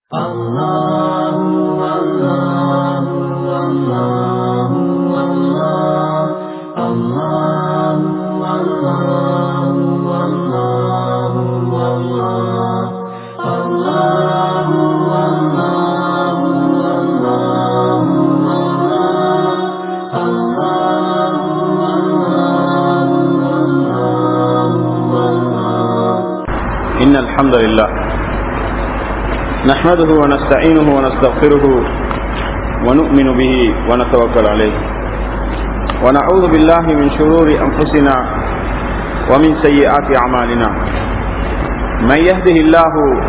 إن الحمد لله نحمده ونستعينه ونستغفره ونؤمن به ونتوكل عليه ونعوذ بالله من شرور أنفسنا ومن سيئات أعمالنا من يهده الله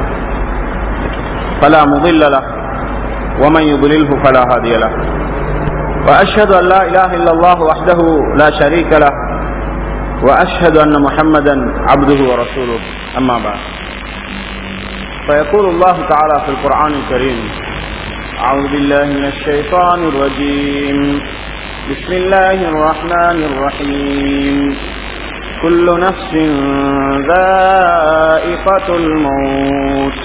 فلا مضل له ومن يضلله فلا هادي له وأشهد أن لا إله إلا الله وحده لا شريك له وأشهد أن محمدا عبده ورسوله أما بعد فيقول الله تعالى في القرآن الكريم أعوذ بالله من الشيطان الرجيم بسم الله الرحمن الرحيم كل نفس ذائقة الموت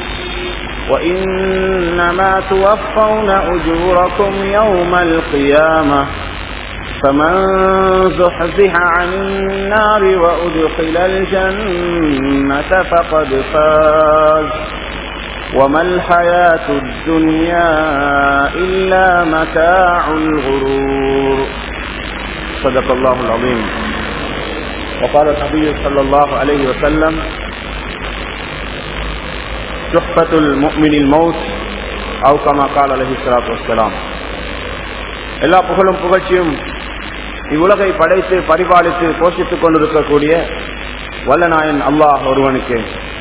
وإنما توفون أجوركم يوم القيامة فمن زحزح عن النار وأدخل الجنة فقد فاز وما الحياة الدنيا إلا متاع الغرور صدق الله العظيم وقال النبي صلى الله عليه وسلم تحفة المؤمن الموت أو كما قال عليه الصلاة والسلام எல்லா புகழும் புகழ்ச்சியும் இவ்வுலகை படைத்து பரிபாலித்து போஷித்துக் கொண்டிருக்கக்கூடிய வல்லநாயன் அல்லாஹ் ஒருவனுக்கு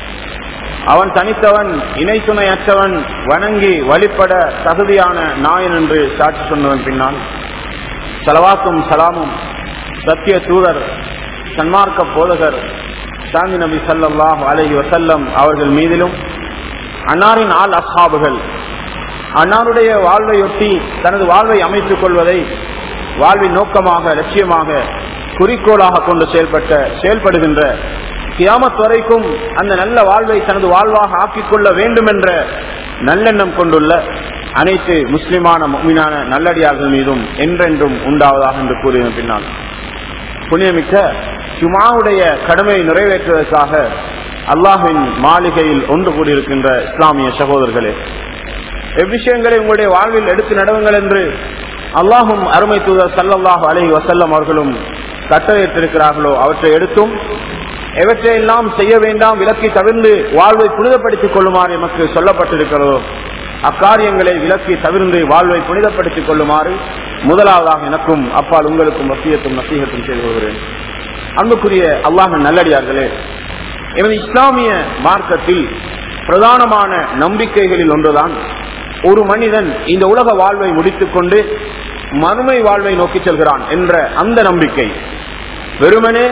அவன் தனித்தவன் இணை துணையற்றவன் வணங்கி வழிபட தகுதியான நாயன் என்று சாட்சி சொன்னவன் பின்னால் சலவாக்கும் சலாமும் சத்திய தூதர் சன்மார்க்க போதகர் சாந்தி நபி சல்லாஹ் அலஹி வசல்லம் அவர்கள் மீதிலும் அன்னாரின் ஆள் அஸ்ஹாபுகள் அன்னாருடைய வாழ்வையொட்டி தனது வாழ்வை அமைத்துக் கொள்வதை வாழ்வின் நோக்கமாக லட்சியமாக குறிக்கோளாக கொண்டு செயல்பட்ட செயல்படுகின்ற கியாமத் வரைக்கும் அந்த நல்ல வாழ்வை தனது வாழ்வாக ஆக்கிக் கொள்ள வேண்டும் என்ற நல்லெண்ணம் கொண்டுள்ள அனைத்து முஸ்லிமான மீனான நல்லடியார்கள் மீதும் என்றென்றும் உண்டாவதாக என்று கூறிய பின்னால் புண்ணியமிக்க ஜுமாவுடைய கடமையை நிறைவேற்றுவதற்காக அல்லாஹின் மாளிகையில் ஒன்று கூடியிருக்கின்ற இஸ்லாமிய சகோதரர்களே எவ்விஷயங்களை உங்களுடைய வாழ்வில் எடுத்து நடவுங்கள் என்று அல்லாஹும் அருமை தூதர் சல்லல்லாஹு அலஹி வசல்லம் அவர்களும் கட்டளையிட்டிருக்கிறார்களோ அவற்றை எடுத்தும் எவற்றையெல்லாம் செய்ய வேண்டாம் விலக்கி தவிர்ந்து வாழ்வை புனிதப்படுத்திக் கொள்ளுமாறு எமக்கு சொல்லப்பட்டிருக்கிறதோ அக்காரியங்களை விலக்கி தவிர்ந்து வாழ்வை புனிதப்படுத்திக் கொள்ளுமாறு முதலாவதாக எனக்கும் அப்பால் உங்களுக்கும் வசியத்தும் நசீகத்தும் செய்து வருகிறேன் அன்புக்குரிய அல்லாஹ் நல்லடியார்களே எனது இஸ்லாமிய மார்க்கத்தில் பிரதானமான நம்பிக்கைகளில் ஒன்றுதான் ஒரு மனிதன் இந்த உலக வாழ்வை முடித்துக் கொண்டு மறுமை வாழ்வை நோக்கி செல்கிறான் என்ற அந்த நம்பிக்கை வெறுமனே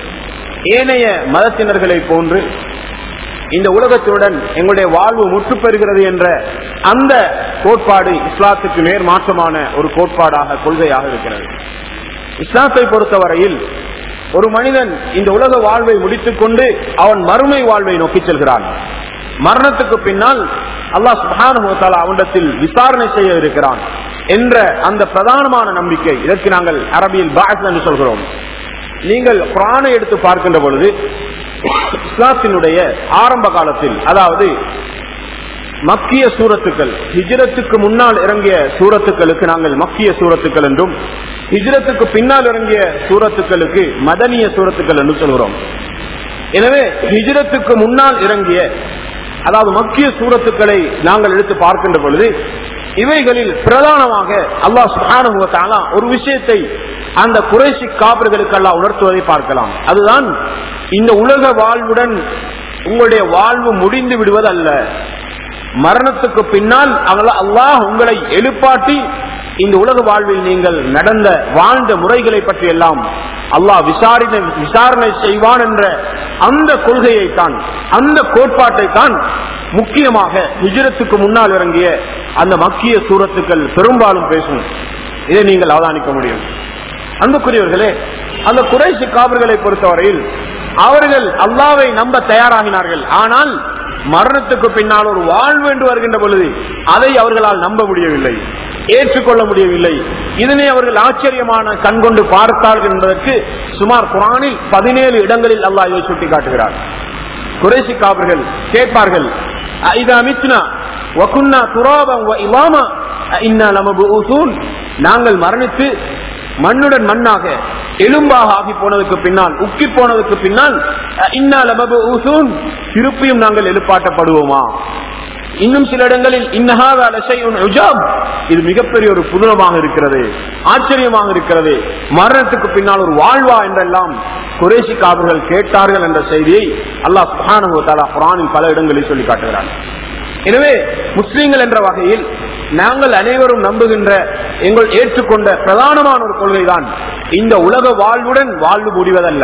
ஏனைய மதத்தினர்களை போன்று இந்த உலகத்துடன் எங்களுடைய வாழ்வு முற்று பெறுகிறது என்ற அந்த கோட்பாடு இஸ்லாத்துக்கு நேர் மாற்றமான ஒரு கோட்பாடாக கொள்கையாக இருக்கிறது இஸ்லாத்தை பொறுத்தவரையில் ஒரு மனிதன் இந்த உலக வாழ்வை முடித்துக் கொண்டு அவன் மறுமை வாழ்வை நோக்கி செல்கிறான் மரணத்துக்கு பின்னால் அல்லாஹ் சுபானுமத்தால அவனிடத்தில் விசாரணை செய்ய இருக்கிறான் என்ற அந்த பிரதானமான நம்பிக்கை இதற்கு நாங்கள் அரபியில் பாஸ் என்று சொல்கிறோம் நீங்கள் குரானை எடுத்து பார்க்கின்ற பொழுது இஸ்லாத்தினுடைய ஆரம்ப காலத்தில் அதாவது மக்கிய சூரத்துக்கள் ஹிஜரத்துக்கு முன்னால் இறங்கிய சூரத்துக்களுக்கு நாங்கள் மக்கிய சூரத்துக்கள் என்றும் ஹிஜரத்துக்கு பின்னால் இறங்கிய சூரத்துக்களுக்கு மதனிய சூரத்துக்கள் என்று சொல்கிறோம் எனவே ஹிஜரத்துக்கு முன்னால் இறங்கிய அதாவது மக்கிய சூரத்துக்களை நாங்கள் எடுத்து பார்க்கின்ற பொழுது இவைகளில் பிரதானமாக அல்லாஹ் சுகானுபவத்தாலா ஒரு விஷயத்தை அந்த குறைசி காப்பர்களுக்கெல்லாம் உணர்த்துவதை பார்க்கலாம் அதுதான் இந்த உலக வாழ்வுடன் உங்களுடைய வாழ்வு முடிந்து விடுவதல்ல மரணத்துக்கு பின்னால் அல்லாஹ் உங்களை எழுப்பாட்டி இந்த உலக வாழ்வில் நீங்கள் நடந்த வாழ்ந்த முறைகளை பற்றி எல்லாம் அல்லாஹ் விசாரணை விசாரணை செய்வான் என்ற அந்த கொள்கையை தான் அந்த கோட்பாட்டை தான் முக்கியமாக ஹிஜரத்துக்கு முன்னால் இறங்கிய அந்த மக்கிய சூரத்துக்கள் பெரும்பாலும் பேசும் இதை நீங்கள் அவதானிக்க முடியும் அன்புக்குரியவர்களே அந்த குறைசி காவல்களை பொறுத்தவரையில் அவர்கள் அல்லாவை நம்ப தயாராகினார்கள் ஆனால் மரணத்துக்கு பின்னால் ஒரு வாழ்வு என்று வருகின்ற பொழுது அதை அவர்களால் நம்ப முடியவில்லை ஏற்றுக்கொள்ள முடியவில்லை இதனை அவர்கள் ஆச்சரியமான கண்கொண்டு பார்த்தார்கள் என்பதற்கு சுமார் குரானில் பதினேழு இடங்களில் அல்லாஹ் இதை சுட்டிக்காட்டுகிறார் குறைசி காவர்கள் கேட்பார்கள் இதா மித்னா வகுன்னா துராபம் வ இலாமா இன்னா லமபுஊசூன் நாங்கள் மரணித்து மண்ணுடன் மண்ணாக எலும்பாக ஆகி போனதுக்கு பின்னால் உக்கி போனதுக்கு பின்னால் இன்னா லமபுஊசூன் திருப்பியும் நாங்கள் எழுப்பாட்டப்படுவோமா இன்னும் சில இடங்களில் இன்னஹாத லஷையுன் உஜாப் இது மிகப்பெரிய ஒரு புதுனமாக இருக்கிறது ஆச்சரியமாக இருக்கிறது மரணத்துக்கு பின்னால் ஒரு வாழ்வா என்றெல்லாம் குறைசி காவர்கள் கேட்டார்கள் என்ற செய்தியை அல்லாஹ் சுஹானு தாலா குரானின் பல இடங்களில் சொல்லி காட்டுகிறார் எனவே முஸ்லீம்கள் என்ற வகையில் நாங்கள் அனைவரும் நம்புகின்ற எங்கள் ஏற்றுக்கொண்ட பிரதானமான ஒரு கொள்கைதான் இந்த உலக வாழ்வுடன் வாழ்வு முடிவதல்ல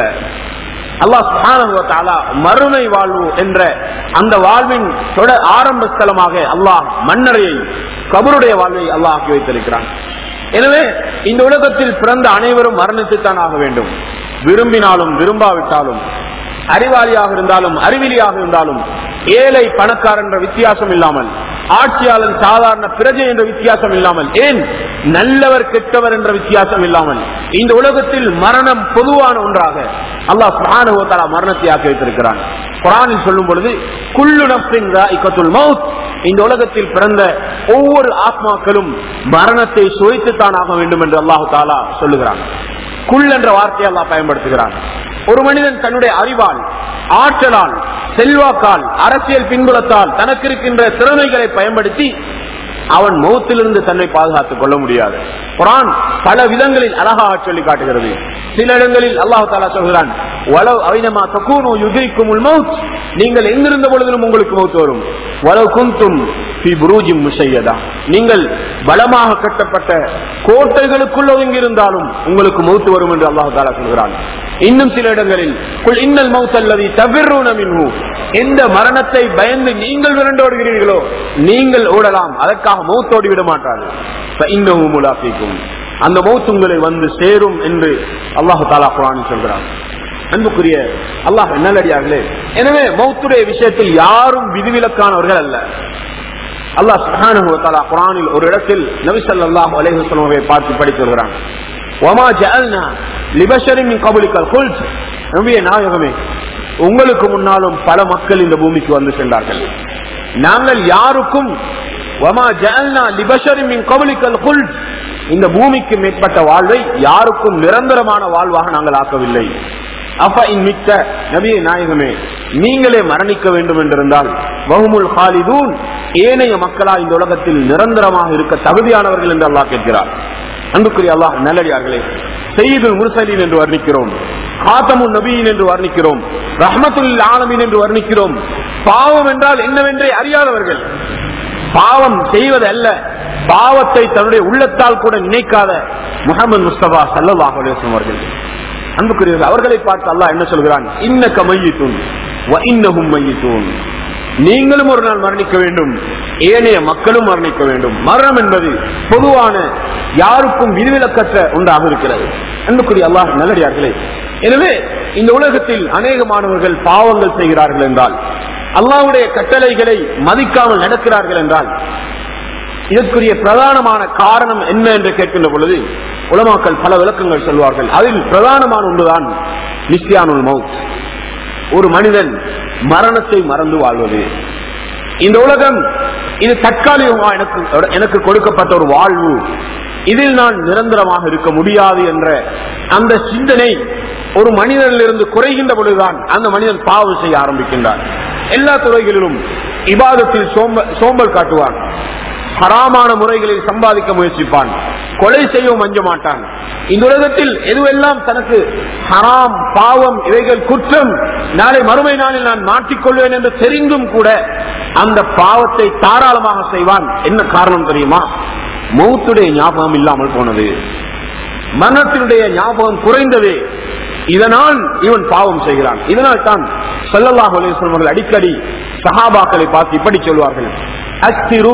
அல்லாஹ் மறுமை வாழ்வு என்ற அந்த வாழ்வின் தொட ஆரம்ப ஸ்தலமாக அல்லாஹ் மன்னரையை கபருடைய வாழ்வை அல்லாஹ் ஆக்கி வைத்திருக்கிறான் எனவே இந்த உலகத்தில் பிறந்த அனைவரும் மரணித்துத்தான் ஆக வேண்டும் விரும்பினாலும் விரும்பாவிட்டாலும் அறிவாளியாக இருந்தாலும் அறிவிலியாக இருந்தாலும் ஏழை பணக்காரன் என்ற வித்தியாசம் இல்லாமல் ஆட்சியாளன் சாதாரண பிரஜை என்ற வித்தியாசம் இல்லாமல் ஏன் நல்லவர் கெட்டவர் என்ற வித்தியாசம் இல்லாமல் இந்த உலகத்தில் மரணம் பொதுவான ஒன்றாக அல்லாஹ் சுஹானுவத்தாலா மரணத்தை ஆக்கி வைத்திருக்கிறான் குரானில் சொல்லும் பொழுது குள்ளு நப்சின் இக்கத்துல் மவுத் இந்த உலகத்தில் பிறந்த ஒவ்வொரு ஆத்மாக்களும் மரணத்தை சுவைத்துத்தான் ஆக வேண்டும் என்று அல்லாஹு தாலா சொல்லுகிறான் குள் என்ற வார்த்தையை அல்லாஹ் பயன்படுத்துகிறான் ஒரு மனிதன் தன்னுடைய அறிவால் ஆற்றலால் செல்வாக்கால் அரசியல் பின்புலத்தால் தனக்கு இருக்கின்ற திறமைகளை பயன்படுத்தி அவன் மௌத்திலிருந்து தன்னை பாதுகாத்துக் கொள்ள முடியாது குரான் பல விதங்களில் அழகாக சொல்லி காட்டுகிறது சில இடங்களில் அல்லாஹு தாலா சொல்கிறான் வளவு அவினமா தக்கூனோ யுதிக்கும் மவுத் நீங்கள் எங்கிருந்த பொழுதிலும் உங்களுக்கு மௌத்து வரும் வளவு குந்தும் நீங்கள் பலமாக கட்டப்பட்ட கோட்டைகளுக்குள் ஒதுங்கியிருந்தாலும் உங்களுக்கு மௌத்து வரும் என்று அல்லாஹு தாலா சொல்கிறான் இன்னும் சில இடங்களில் இன்னல் மவுத் அல்லது தவிர்னு எந்த மரணத்தை பயந்து நீங்கள் விரண்டோடுகிறீர்களோ நீங்கள் ஓடலாம் அதற்காக மௌத்தோடி விட மாட்டாது இன்னமும் முலாபிக்கும் அந்த மௌத் உங்களை வந்து சேரும் என்று அல்லாஹு தாலா குரான் சொல்கிறான் அன்புக்குரிய அல்லாஹ் நல்லடியார்களே எனவே மௌத்துடைய விஷயத்தில் யாரும் விதிவிலக்கானவர்கள் அல்ல அல்லாஹ் சுஹானுவத்தாலா குரானில் ஒரு இடத்தில் நபிசல்லாஹ் அலேஹுசலமை பார்த்து படித்து வருகிறான் ஒமா ஜல்னா லிபஷரின் கபலிக்கல் குல்ஸ் நபிய நாயகமே உங்களுக்கு முன்னாலும் பல மக்கள் இந்த பூமிக்கு வந்து சென்றார்கள் நாங்கள் யாருக்கும் ஒமா ஜல்னா லிபஷரின் கபலிக்கல் குல்ஸ் இந்த பூமிக்கு மேற்பட்ட வாழ்வை யாருக்கும் நிரந்தரமான வாழ்வாக நாங்கள் ஆக்கவில்லை அப்ப மிக்க நபிய நாயகமே நீங்களே மரணிக்க வேண்டும் என்றிருந்தால் வகுமுல் ஹாலிதூன் ஏனைய மக்களா இந்த உலகத்தில் நிரந்தரமாக இருக்க தகுதியானவர்கள் என்று அல்லாஹ் கேட்கிறார் அன்புக்குரிய அல்லாஹ் நல்லடியார்களே செய்யுதுல் முர்சலின் என்று வர்ணிக்கிறோம் காத்தமுன் நபியின் என்று வர்ணிக்கிறோம் ரஹமத்துல் ஆலமின் என்று வர்ணிக்கிறோம் பாவம் என்றால் என்னவென்றே அறியாதவர்கள் பாவம் செய்வது அல்ல பாவத்தை தன்னுடைய உள்ளத்தால் கூட நினைக்காத முகமது முஸ்தபா சல்லாஹ் அவர்கள் அன்புக்குரியவர்கள் அவர்களை பார்த்து அல்லாஹ் என்ன சொல்கிறான் இன்னக்க மையித்தூன் இன்னகும் மையித்தூன் நீங்களும் ஒரு நாள் மரணிக்க வேண்டும் ஏனைய மக்களும் மரணிக்க வேண்டும் மரணம் என்பது பொதுவான யாருக்கும் விதிவிலக்கற்ற ஒன்றாக இருக்கிறது அன்புக்குரிய அல்லாஹ் நல்லடியார்களே எனவே இந்த உலகத்தில் அநேகமானவர்கள் பாவங்கள் செய்கிறார்கள் என்றால் அல்லாவுடைய கட்டளைகளை மதிக்காமல் நடக்கிறார்கள் என்றால் இதற்குரிய பிரதானமான காரணம் என்ன என்று கேட்கின்ற பொழுது உலமாக்கள் பல விளக்கங்கள் சொல்வார்கள் அதில் பிரதானமான ஒன்றுதான் நிஸ்யானுல் மவுத் ஒரு மனிதன் மரணத்தை மறந்து வாழ்வது இந்த உலகம் இது தற்காலிகமா எனக்கு எனக்கு கொடுக்கப்பட்ட ஒரு வாழ்வு இதில் நான் நிரந்தரமாக இருக்க முடியாது என்ற அந்த சிந்தனை ஒரு மனிதனிலிருந்து குறைகின்ற பொழுதுதான் அந்த மனிதன் பாவம் செய்ய ஆரம்பிக்கின்றார் எல்லா துறைகளிலும் இபாதத்தில் சோம்பல் காட்டுவான் ஹராமான முறைகளில் சம்பாதிக்க முயற்சிப்பான் கொலை செய்யவும் அஞ்ச மாட்டான் இந்த உலகத்தில் எதுவெல்லாம் தனக்கு ஹராம் பாவம் இவைகள் குற்றம் நாளை மறுமை நாளில் நான் மாற்றிக்கொள்வேன் என்று தெரிந்தும் கூட அந்த பாவத்தை தாராளமாக செய்வான் என்ன காரணம் தெரியுமா மௌத்துடைய ஞாபகம் இல்லாமல் போனது மரணத்தினுடைய ஞாபகம் குறைந்தது இதனால் இவன் பாவம் செய்கிறான் இதனால் தான் சல்லல்லாஹ் அலிஸ்வர்கள் அடிக்கடி சஹாபாக்களை பார்த்து இப்படி சொல்வார்கள் அஸ்திரு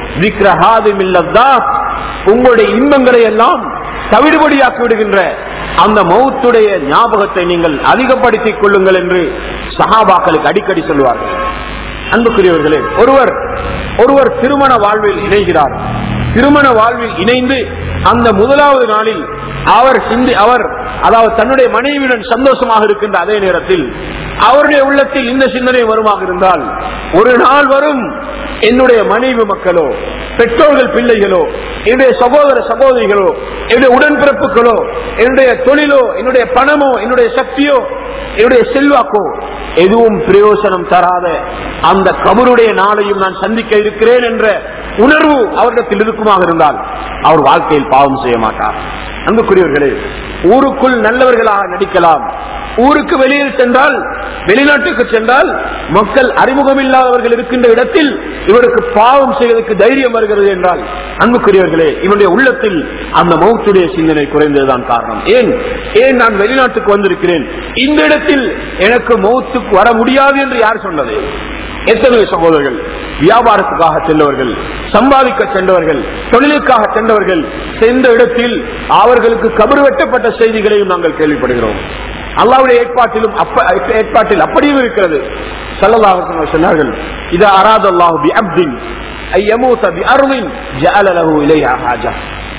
உங்களுடைய இன்பங்களை எல்லாம் தவிடுபடியாக்கி விடுகின்ற அந்த மௌத்துடைய ஞாபகத்தை நீங்கள் அதிகப்படுத்திக் கொள்ளுங்கள் என்று சஹாபாக்களுக்கு அடிக்கடி சொல்வார்கள் அன்புக்குரியவர்களே ஒருவர் ஒருவர் திருமண வாழ்வில் இணைகிறார் திருமண வாழ்வில் இணைந்து அந்த முதலாவது நாளில் அவர் சிந்தி அவர் அதாவது தன்னுடைய மனைவியுடன் சந்தோஷமாக இருக்கின்ற அதே நேரத்தில் அவருடைய உள்ளத்தில் இந்த சிந்தனை வருமாக இருந்தால் ஒரு நாள் வரும் என்னுடைய மனைவி மக்களோ பெற்றோர்கள் பிள்ளைகளோ என்னுடைய சகோதர சகோதரிகளோ என்னுடைய உடன்பிறப்புகளோ என்னுடைய தொழிலோ என்னுடைய பணமோ என்னுடைய சக்தியோ என்னுடைய செல்வாக்கோ எதுவும் பிரயோசனம் தராத அந்த கபருடைய நாளையும் நான் சந்திக்க இருக்கிறேன் என்ற உணர்வு அவரிடத்தில் இருக்குமாக இருந்தால் அவர் வாழ்க்கையில் பாவம் செய்ய மாட்டார் அன்புக்குரியவர்களே ஊருக்குள் நல்லவர்களாக நடிக்கலாம் ஊருக்கு வெளியில் சென்றால் வெளிநாட்டுக்கு சென்றால் மக்கள் அறிமுகம் இல்லாதவர்கள் இருக்கின்ற இடத்தில் இவருக்கு பாவம் செய்வதற்கு தைரியம் வருகிறது என்றால் அன்புக்குரியவர்களே இவருடைய உள்ளத்தில் அந்த மௌத்துடைய சிந்தனை குறைந்ததுதான் காரணம் ஏன் ஏன் நான் வெளிநாட்டுக்கு வந்திருக்கிறேன் இந்த இடத்தில் எனக்கு மௌத்துக்கு வர முடியாது என்று யார் சொன்னது எத்தனை சகோதரர்கள் வியாபாரத்துக்காக சென்றவர்கள் சம்பாதிக்க சென்றவர்கள் தொழிலுக்காக சென்றவர்கள் சென்ற இடத்தில் அவர்களுக்கு கபறு வெட்டப்பட்ட செய்திகளையும் நாங்கள் கேள்விப்படுகிறோம் அல்லாவுடைய ஏற்பாட்டிலும் அப்ப- ஏற்பாட்டில் அப்படியும் இருக்கிறது சல்லல்லாஹு சொன்னார்கள் இது அராத் அல்லாஹு பி அப்தின் ஐயமூத்த பி அருளின் ஜஅல லஹு இலைஹா ஹாஜா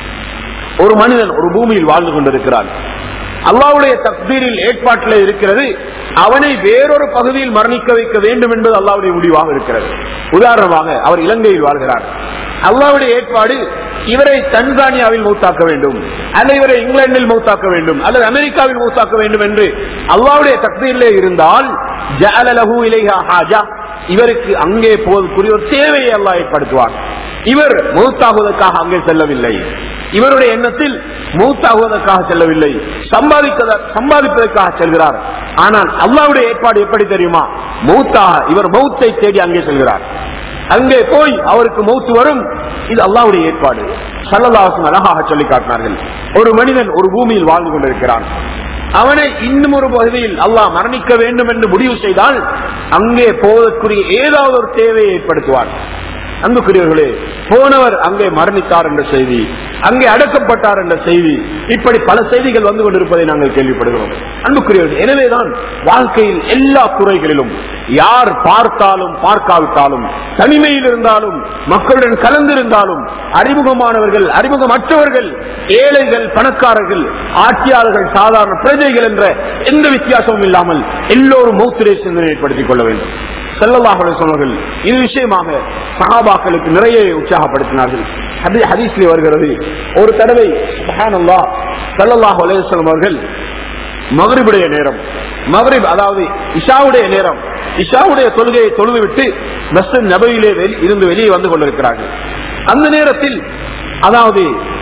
ஒரு மனிதன் ஒரு பூமியில் வாழ்ந்து கொண்டிருக்கிறான் அல்லாவுடைய தக்தீரில் ஏற்பாட்டில் இருக்கிறது அவனை வேறொரு பகுதியில் மரணிக்க வைக்க வேண்டும் என்பது அல்லாவுடைய முடிவாக இருக்கிறது உதாரணமாக அவர் இலங்கையில் வாழ்கிறார் அல்லாவுடைய ஏற்பாடு இவரை தன்சானியாவில் மௌத்தாக்க வேண்டும் அல்லது இவரை இங்கிலாந்தில் மௌத்தாக்க வேண்டும் அல்லது அமெரிக்காவில் மௌத்தாக்க வேண்டும் என்று அல்லாவுடைய தக்தீரிலே இருந்தால் ஜஅல லஹு இலைஹா ஹாஜா இவருக்கு அங்கே போவதற்குரிய ஒரு தேவையை அல்லாஹ் ஏற்படுத்துவார் இவர் மௌத்தாகுவதற்காக அங்கே செல்லவில்லை இவருடைய எண்ணத்தில் மூத்தாகுவதற்காக செல்லவில்லை சம்பாதிக்க சம்பாதிப்பதற்காக செல்கிறார் ஆனால் அல்லாவுடைய ஏற்பாடு எப்படி தெரியுமா மௌத்தாக இவர் மௌத்தை தேடி அங்கே செல்கிறார் அங்கே போய் அவருக்கு மௌத்து வரும் இது அல்லாவுடைய ஏற்பாடு சல்லதாசன் அழகாக சொல்லி காட்டினார்கள் ஒரு மனிதன் ஒரு பூமியில் வாழ்ந்து கொண்டிருக்கிறான் அவனை இன்னும் ஒரு பகுதியில் அல்லாஹ் மரணிக்க வேண்டும் என்று முடிவு செய்தால் அங்கே போவதற்குரிய ஏதாவது ஒரு தேவையை ஏற்படுத்துவான் அன்புக்குரியவர்களே போனவர் அங்கே மரணித்தார் என்ற செய்தி அங்கே அடக்கப்பட்டார் என்ற செய்தி இப்படி பல செய்திகள் வந்து கொண்டிருப்பதை நாங்கள் கேள்விப்படுகிறோம் அன்புக்குரியவர்கள் எனவேதான் வாழ்க்கையில் எல்லா துறைகளிலும் யார் பார்த்தாலும் பார்க்காவிட்டாலும் தனிமையில் இருந்தாலும் மக்களுடன் கலந்திருந்தாலும் அறிமுகமானவர்கள் அறிமுகமற்றவர்கள் ஏழைகள் பணக்காரர்கள் ஆட்சியாளர்கள் சாதாரண பிரஜைகள் என்ற எந்த வித்தியாசமும் இல்லாமல் எல்லோரும் மௌத்திரை சிந்தனை ஏற்படுத்திக் கொள்ள வேண்டும் செல்லல்லாஹ் சொன்னார்கள் இது விஷயமாக சஹாபாக்களுக்கு நிறைய உற்சாகப்படுத்தினார்கள் ஹதி- ஹதீஸ்ல வருகிறது ஒரு தடவை சுப்ஹானல்லாஹ் ஸல்லல்லாஹு அலைஹி வஸல்லம் அவர்கள் மகரிபுடைய நேரம் மகரிப் அதாவது இஷாவுடைய நேரம் இஷாவுடைய தொழுகையை தொழுதுவிட்டு மஸ்ஜித் நபையிலே வெளி- இருந்து வெளியே வந்து கொண்டிருக்கிறார்கள் அந்த நேரத்தில் அதாவது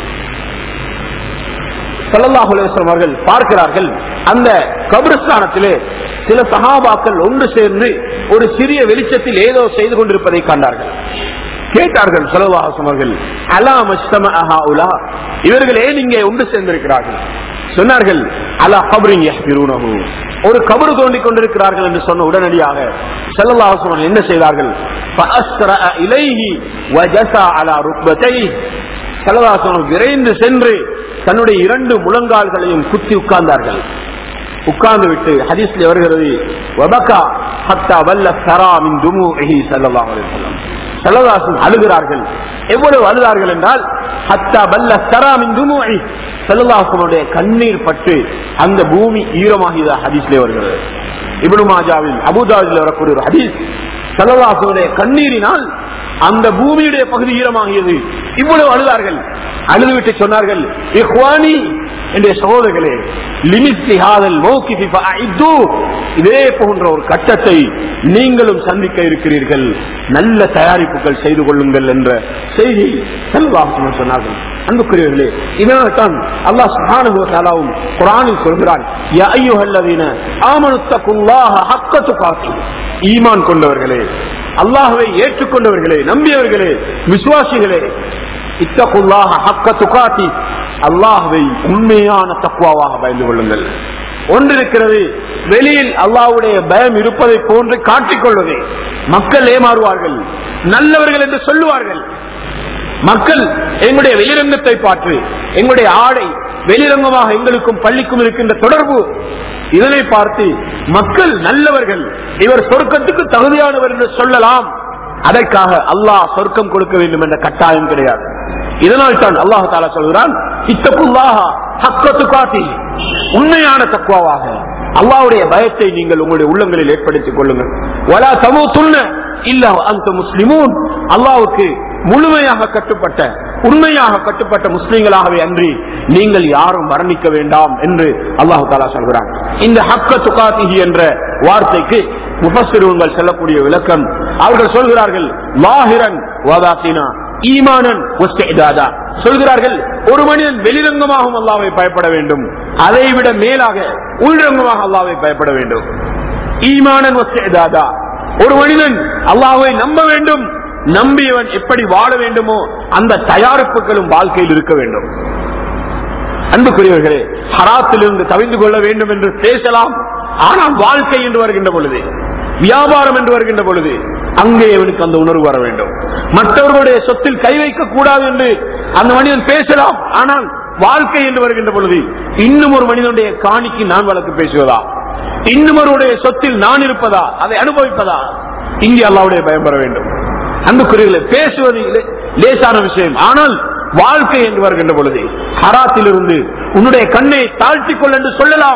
ஸல்லல்லாஹு அலைஹி வஸல்லம் அவர்கள் பார்க்கிறார்கள் அந்த கபிரஸ்தானத்திலே சில சஹாபாக்கள் ஒன்று சேர்ந்து ஒரு சிறிய வெளிச்சத்தில் ஏதோ செய்து கொண்டிருப்பதை கண்டார்கள் கேட்டார்கள் ஸல்லல்லாஹு அலைஹி வஸல்லம் அவர்கள் அலா மஜ்தமஅ ஹாஉலா இவர்கள் ஏன் இங்கே ஒன்று சேர்ந்திருக்கிறார்கள் சொன்னார்கள் அலா கபரின் யஹ்பிரூனஹு ஒரு கபரு தோண்டிக் கொண்டிருக்கிறார்கள் என்று சொன்ன உடனடியாக ஸல்லல்லாஹு அலைஹி வஸல்லம் என்ன செய்தார்கள் ஃபஅஸ்ரஅ இலைஹி வஜஸா அலா ருக்பத்தைஹி சலதாசனம் விரைந்து சென்று தன்னுடைய இரண்டு முழங்கால்களையும் குத்தி உட்கார்ந்தார்கள் உட்கார்ந்து விட்டு ஹதீஸ்ல வருகிறது வபகா ஹத்தா வல்ல சரா மின் துமுஹி ஸல்லல்லாஹு அலைஹி வஸல்லம் சல்லல்லாஹு அழுகிறார்கள் எவ்வளவு அழுதார்கள் என்றால் ஹத்தா வல்ல சரா மின் துமுஹி ஸல்லல்லாஹுடைய கண்ணீர் பட்டு அந்த பூமி ஈரமாகியதா ஹதீஸ்ல வருகிறது இப்னு மாஜாவில் அபூதாவில் வரக்கூடிய ஒரு ஹதீஸ் சல்லல்லாஹுடைய கண்ணீரினால் அந்த பூமியுடைய பகுதி ஈரமாகியது இவ்வளவு அழுதார்கள் அழுதுவிட்டு சொன்னார்கள் இஹ்வானி என்னுடைய சகோதரர்களே லிமித்தி ஹாதல் மௌகிஃபி ஃபஅஇது இதே போன்ற ஒரு கட்டத்தை நீங்களும் சந்திக்க இருக்கிறீர்கள் நல்ல தயாரிப்புகள் செய்து கொள்ளுங்கள் என்ற செய்தி செல்வாக சொன்னார்கள் அன்புக்குரியவர்களே இதனால் தான் அல்லாஹ் சுப்ஹானஹு வ தஆலாவும் குர்ஆனில் சொல்கிறான் யா அய்யுஹல்லதீன ஆமனு தக்குல்லாஹ ஹக்க துகாத்தி ஈமான் கொண்டவர்களே அல்லாஹ்வை ஏற்றுக்கொண்டவர்களே நம்பியவர்களே விசுவாசிகளே இத்தகுல்லாஹ ஹக்க துகாத்தி அல்லாஹ்வை உண்மையான தக்குவாவாக பயந்து கொள்ளுங்கள் ஒன்று இருக்கிறது வெளியில் அல்லாஹ்வுடைய பயம் இருப்பதை போன்று காட்டிக்கொள்வதே மக்கள் ஏமாறுவார்கள் நல்லவர்கள் என்று சொல்லுவார்கள் மக்கள் எங்களுடைய வெளிரங்கத்தை பார்த்து எங்களுடைய ஆடை வெளிரங்கமாக எங்களுக்கும் பள்ளிக்கும் இருக்கின்ற தொடர்பு இதனை பார்த்து மக்கள் நல்லவர்கள் இவர் சொர்க்கத்துக்கு தகுதியானவர் என்று சொல்லலாம் அதற்காக அல்லாஹ் சொர்க்கம் கொடுக்க வேண்டும் என்ற கட்டாயம் கிடையாது இதனால் தான் அல்லாஹு தாலா சொல்கிறான் இத்தப்புல்லாஹா ஹக்கத்து காட்டி உண்மையான தக்குவாவாக அல்லாவுடைய பயத்தை நீங்கள் உங்களுடைய உள்ளங்களில் ஏற்படுத்திக் கொள்ளுங்கள் வலா சமூத்துள்ள இல்ல அந்த முஸ்லிமூன் அல்லாவுக்கு முழுமையாக கட்டுப்பட்ட உண்மையாக கட்டுப்பட்ட முஸ்லிம்களாகவே அன்றி நீங்கள் யாரும் மரணிக்க வேண்டாம் என்று அல்லாஹு தாலா சொல்கிறான் இந்த ஹக்க துகாத்திகி என்ற வார்த்தைக்கு முபசிறுவங்கள் செல்லக்கூடிய விளக்கம் அவர்கள் சொல்கிறார்கள் லாஹிரன் வாதாத்தினா ஈமானன் ஒஸ்தாதா சொல்கிறார்கள் ஒரு மனிதன் வெளிரங்கமாகவும் அல்லாவை பயப்பட வேண்டும் அதை விட மேலாக உள்ரங்கமாக அல்லாவை பயப்பட வேண்டும் ஈமானன் ஒஸ்தாதா ஒரு மனிதன் அல்லாவை நம்ப வேண்டும் நம்பியவன் எப்படி வாழ வேண்டுமோ அந்த தயாரிப்புகளும் வாழ்க்கையில் இருக்க வேண்டும் அன்புக்குரியவர்களே ஹராத்திலிருந்து தவிந்து கொள்ள வேண்டும் என்று பேசலாம் ஆனால் வாழ்க்கை என்று வருகின்ற பொழுது வியாபாரம் என்று வருகின்ற பொழுது அங்கே அவனுக்கு அந்த உணர்வு வர வேண்டும் மற்றவர்களுடைய சொத்தில் கை வைக்க கூடாது என்று அந்த மனிதன் பேசலாம் ஆனால் வாழ்க்கை என்று வருகின்ற பொழுது இன்னும் ஒரு மனிதனுடைய காணிக்கு நான் வழக்கு பேசுவதா இன்னும் ஒருவருடைய சொத்தில் நான் இருப்பதா அதை அனுபவிப்பதா இங்கே அல்லாவுடைய பயம் பெற வேண்டும் அன்புக்குரியவர்களை பேசுவது லே- லேசான விஷயம் ஆனால் வாழ்க்கை என்று வருகின்ற பொழுது ஹராத்திலிருந்து உன்னுடைய கண்ணை தாழ்த்திக் கொள் என்று சொல்லலாம்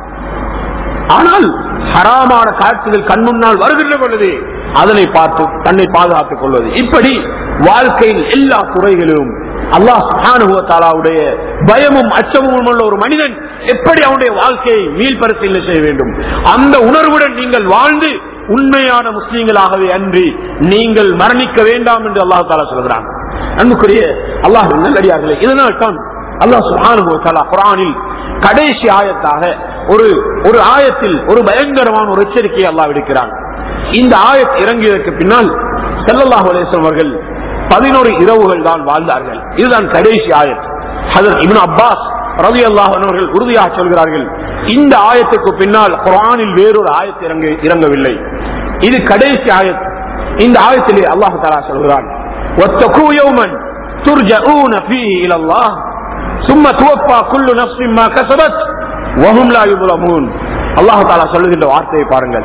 ஆனால் ஹராமான காட்சிகள் கண் முன்னால் வருகின்ற பொழுது அதனை பார்த்து தன்னை பாதுகாத்துக் கொள்வது இப்படி வாழ்க்கையில் எல்லா துறைகளிலும் அல்லாஹ் சுஹானுடைய பயமும் அச்சமும் உள்ள ஒரு மனிதன் எப்படி அவனுடைய வாழ்க்கையை மீள் பரிசீலனை செய்ய வேண்டும் அந்த உணர்வுடன் நீங்கள் வாழ்ந்து உண்மையான முஸ்லீம்களாகவே அன்றி நீங்கள் மரணிக்க வேண்டாம் என்று அல்லாஹ் தாலா சொல்கிறான் அன்புக்குரிய அல்லாஹ் நல்லடியார்களே இதனால் தான் அல்லாஹ் சுஹானு தாலா குரானில் கடைசி ஆயத்தாக ஒரு ஒரு ஆயத்தில் ஒரு பயங்கரமான ஒரு எச்சரிக்கையை அல்லாஹ் விடுக்கிறான் இந்த ஆயத் இறங்கியதற்கு பின்னால் செல்லல்லாஹு அலேஸ்வரம் அவர்கள் பதினோரு இரவுகள் தான் வாழ்ந்தார்கள் இதுதான் கடைசி ஆயத் ஹதரத் இப்னு அப்பாஸ் ரவி அல்லாஹ் அவர்கள் உறுதியாக சொல்கிறார்கள் இந்த ஆயத்துக்கு பின்னால் குரானில் வேறொரு ஆயத் இறங்க இறங்கவில்லை இது கடைசி ஆயத் இந்த ஆயத்திலே அல்லாஹ் தலா சொல்கிறான் واتقوا يوما ترجعون فيه الى الله ثم توفى كل نفس ما كسبت وهم لا يظلمون அல்லாஹ் தாலா சொல்லுகின்ற வார்த்தையை பாருங்கள்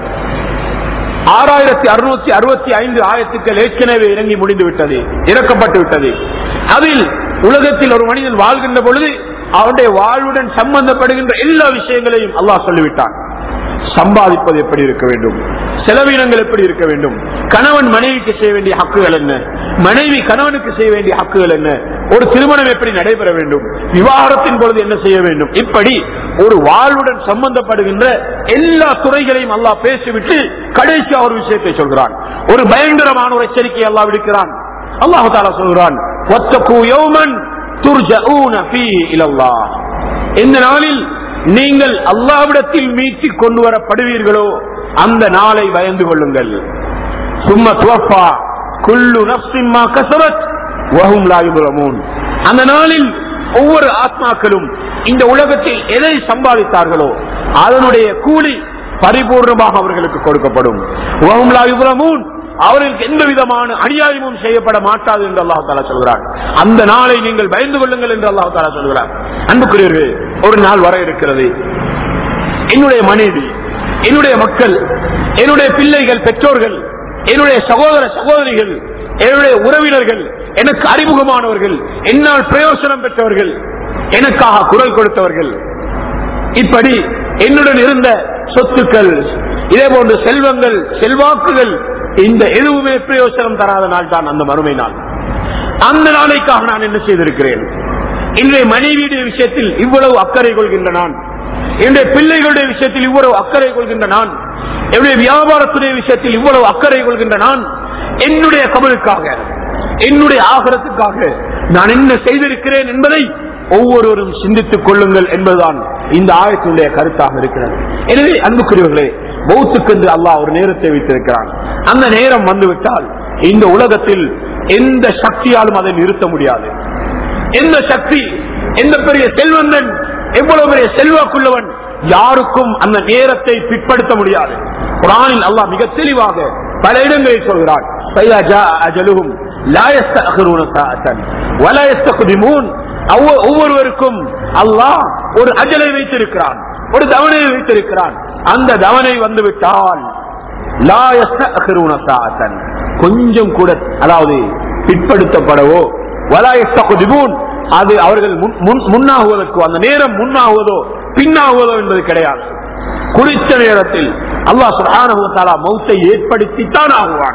ஆறாயிரத்தி அறுநூத்தி அறுபத்தி ஐந்து ஆயிரத்துக்கள் ஏற்கனவே இறங்கி முடிந்து விட்டது இறக்கப்பட்டு விட்டது அதில் உலகத்தில் ஒரு மனிதன் வாழ்கின்ற பொழுது அவனுடைய வாழ்வுடன் சம்பந்தப்படுகின்ற எல்லா விஷயங்களையும் அல்லாஹ் சொல்லிவிட்டான் சம்பாதிப்பது எப்படி இருக்க வேண்டும் செலவினங்கள் எப்படி இருக்க வேண்டும் கணவன் மனைவிக்கு செய்ய வேண்டிய ஹக்குகள் என்ன மனைவி கணவனுக்கு செய்ய வேண்டிய ஹக்குகள் என்ன ஒரு திருமணம் எப்படி நடைபெற வேண்டும் விவாகரத்தின் பொழுது என்ன செய்ய வேண்டும் இப்படி ஒரு வாழ்வுடன் சம்பந்தப்படுகின்ற எல்லா துறைகளையும் அல்லாஹ் பேசிவிட்டு கடைசி ஒரு விஷயத்தை சொல்கிறான் ஒரு பயங்கரமான ஒரு எச்சரிக்கை அல்லாஹ் விடுக்கிறான் அல்லாஹு தாலா சொல்கிறான் "வத்தகு யௌமன் துர்ஜஊன ஃபீஹி இலல்லாஹ்." எந்த நாளில் நீங்கள் அல்லாவிடத்தில் மீட்டி கொண்டு வரப்படுவீர்களோ அந்த நாளை பயந்து கொள்ளுங்கள் சும்மா துவப்பா குல்லு நப்சிம்மா கசரத் வஹும் லா யுظلمون. அந்த நாளில் ஒவ்வொரு ஆத்மாக்களும் இந்த உலகத்தில் எதை சம்பாதித்தார்களோ அதனுடைய கூலி பரிபூர்ணமாக அவர்களுக்கு கொடுக்கப்படும் வஹும் லா யுظلمون. அவர்களுக்கு எந்த விதமான அநியாயமும் செய்யப்பட மாட்டாது என்று அல்லாஹ் தாலா சொல்கிறார் அந்த நாளை நீங்கள் பயந்து கொள்ளுங்கள் என்று அல்லாஹ் தாலா சொல்கிறார் அன்புக்குரியவர்கள் ஒரு நாள் வர இருக்கிறது என்னுடைய மனைவி என்னுடைய மக்கள் என்னுடைய பிள்ளைகள் பெற்றோர்கள் என்னுடைய சகோதர சகோதரிகள் என்னுடைய உறவினர்கள் எனக்கு அறிமுகமானவர்கள் என்னால் பிரயோசனம் பெற்றவர்கள் எனக்காக குரல் கொடுத்தவர்கள் இப்படி என்னுடன் இருந்த சொத்துக்கள் இதே போன்ற செல்வங்கள் செல்வாக்குகள் இந்த எதுவுமே பிரயோசனம் தராத நாள் தான் அந்த மறுமை நாள் அந்த நாளைக்காக நான் என்ன செய்திருக்கிறேன் இன்றைய மனைவியுடைய விஷயத்தில் இவ்வளவு அக்கறை கொள்கின்ற நான் என்னுடைய பிள்ளைகளுடைய விஷயத்தில் இவ்வளவு அக்கறை கொள்கின்ற நான் என்னுடைய வியாபாரத்துடைய விஷயத்தில் இவ்வளவு அக்கறை கொள்கின்ற நான் என்னுடைய கமலுக்காக என்னுடைய ஆகரத்துக்காக நான் என்ன செய்திருக்கிறேன் என்பதை ஒவ்வொருவரும் சிந்தித்துக் கொள்ளுங்கள் என்பதுதான் இந்த ஆயத்தினுடைய கருத்தாக இருக்கிறது எனவே அன்புக்குரியவர்களே பௌத்துக்கென்று அல்லாஹ் ஒரு நேரத்தை வைத்திருக்கிறான் அந்த நேரம் வந்துவிட்டால் இந்த உலகத்தில் எந்த சக்தியாலும் அதை நிறுத்த முடியாது எந்த சக்தி எந்த பெரிய செல்வந்தன் எவ்வளவு பெரிய செல்வாக்குள்ளவன் யாருக்கும் அந்த நேரத்தை பிற்படுத்த முடியாது குரானில் அல்லாஹ் மிக தெளிவாக பல இடங்களில் சொல்கிறான் فَإِذَا جَاءَ أَجَلُهُمْ لَا يَسْتَأْخِرُونَ سَاعَةً وَلَا يَسْتَقْدِمُونَ ஒவ்வொ- ஒவ்வொருவருக்கும் அல்லாஹ் ஒரு அஜலை வைத்திருக்கிறான் ஒரு தவணையை வைத்திருக்கிறான் அந்த தவணை வந்து விட்டால் லா யஸ்தஅഖിറൂന சாஅத்தன். கொஞ்சம் கூட அதாவது பிற்படுத்தப்படவோ வலா யஸ்தகுதிபூன் அது அவர்கள் முன்- முன்- முன்னாகுவதற்கோ அந்த நேரம் முன்னாகுவதோ பின்னாகுவதோ என்பது கிடையாது குறித்த நேரத்தில் அல்லாஹ் சுப்ஹானஹு வ தஆலா மௌத்தை ஏற்படுத்தித்தான் ஆகுவான்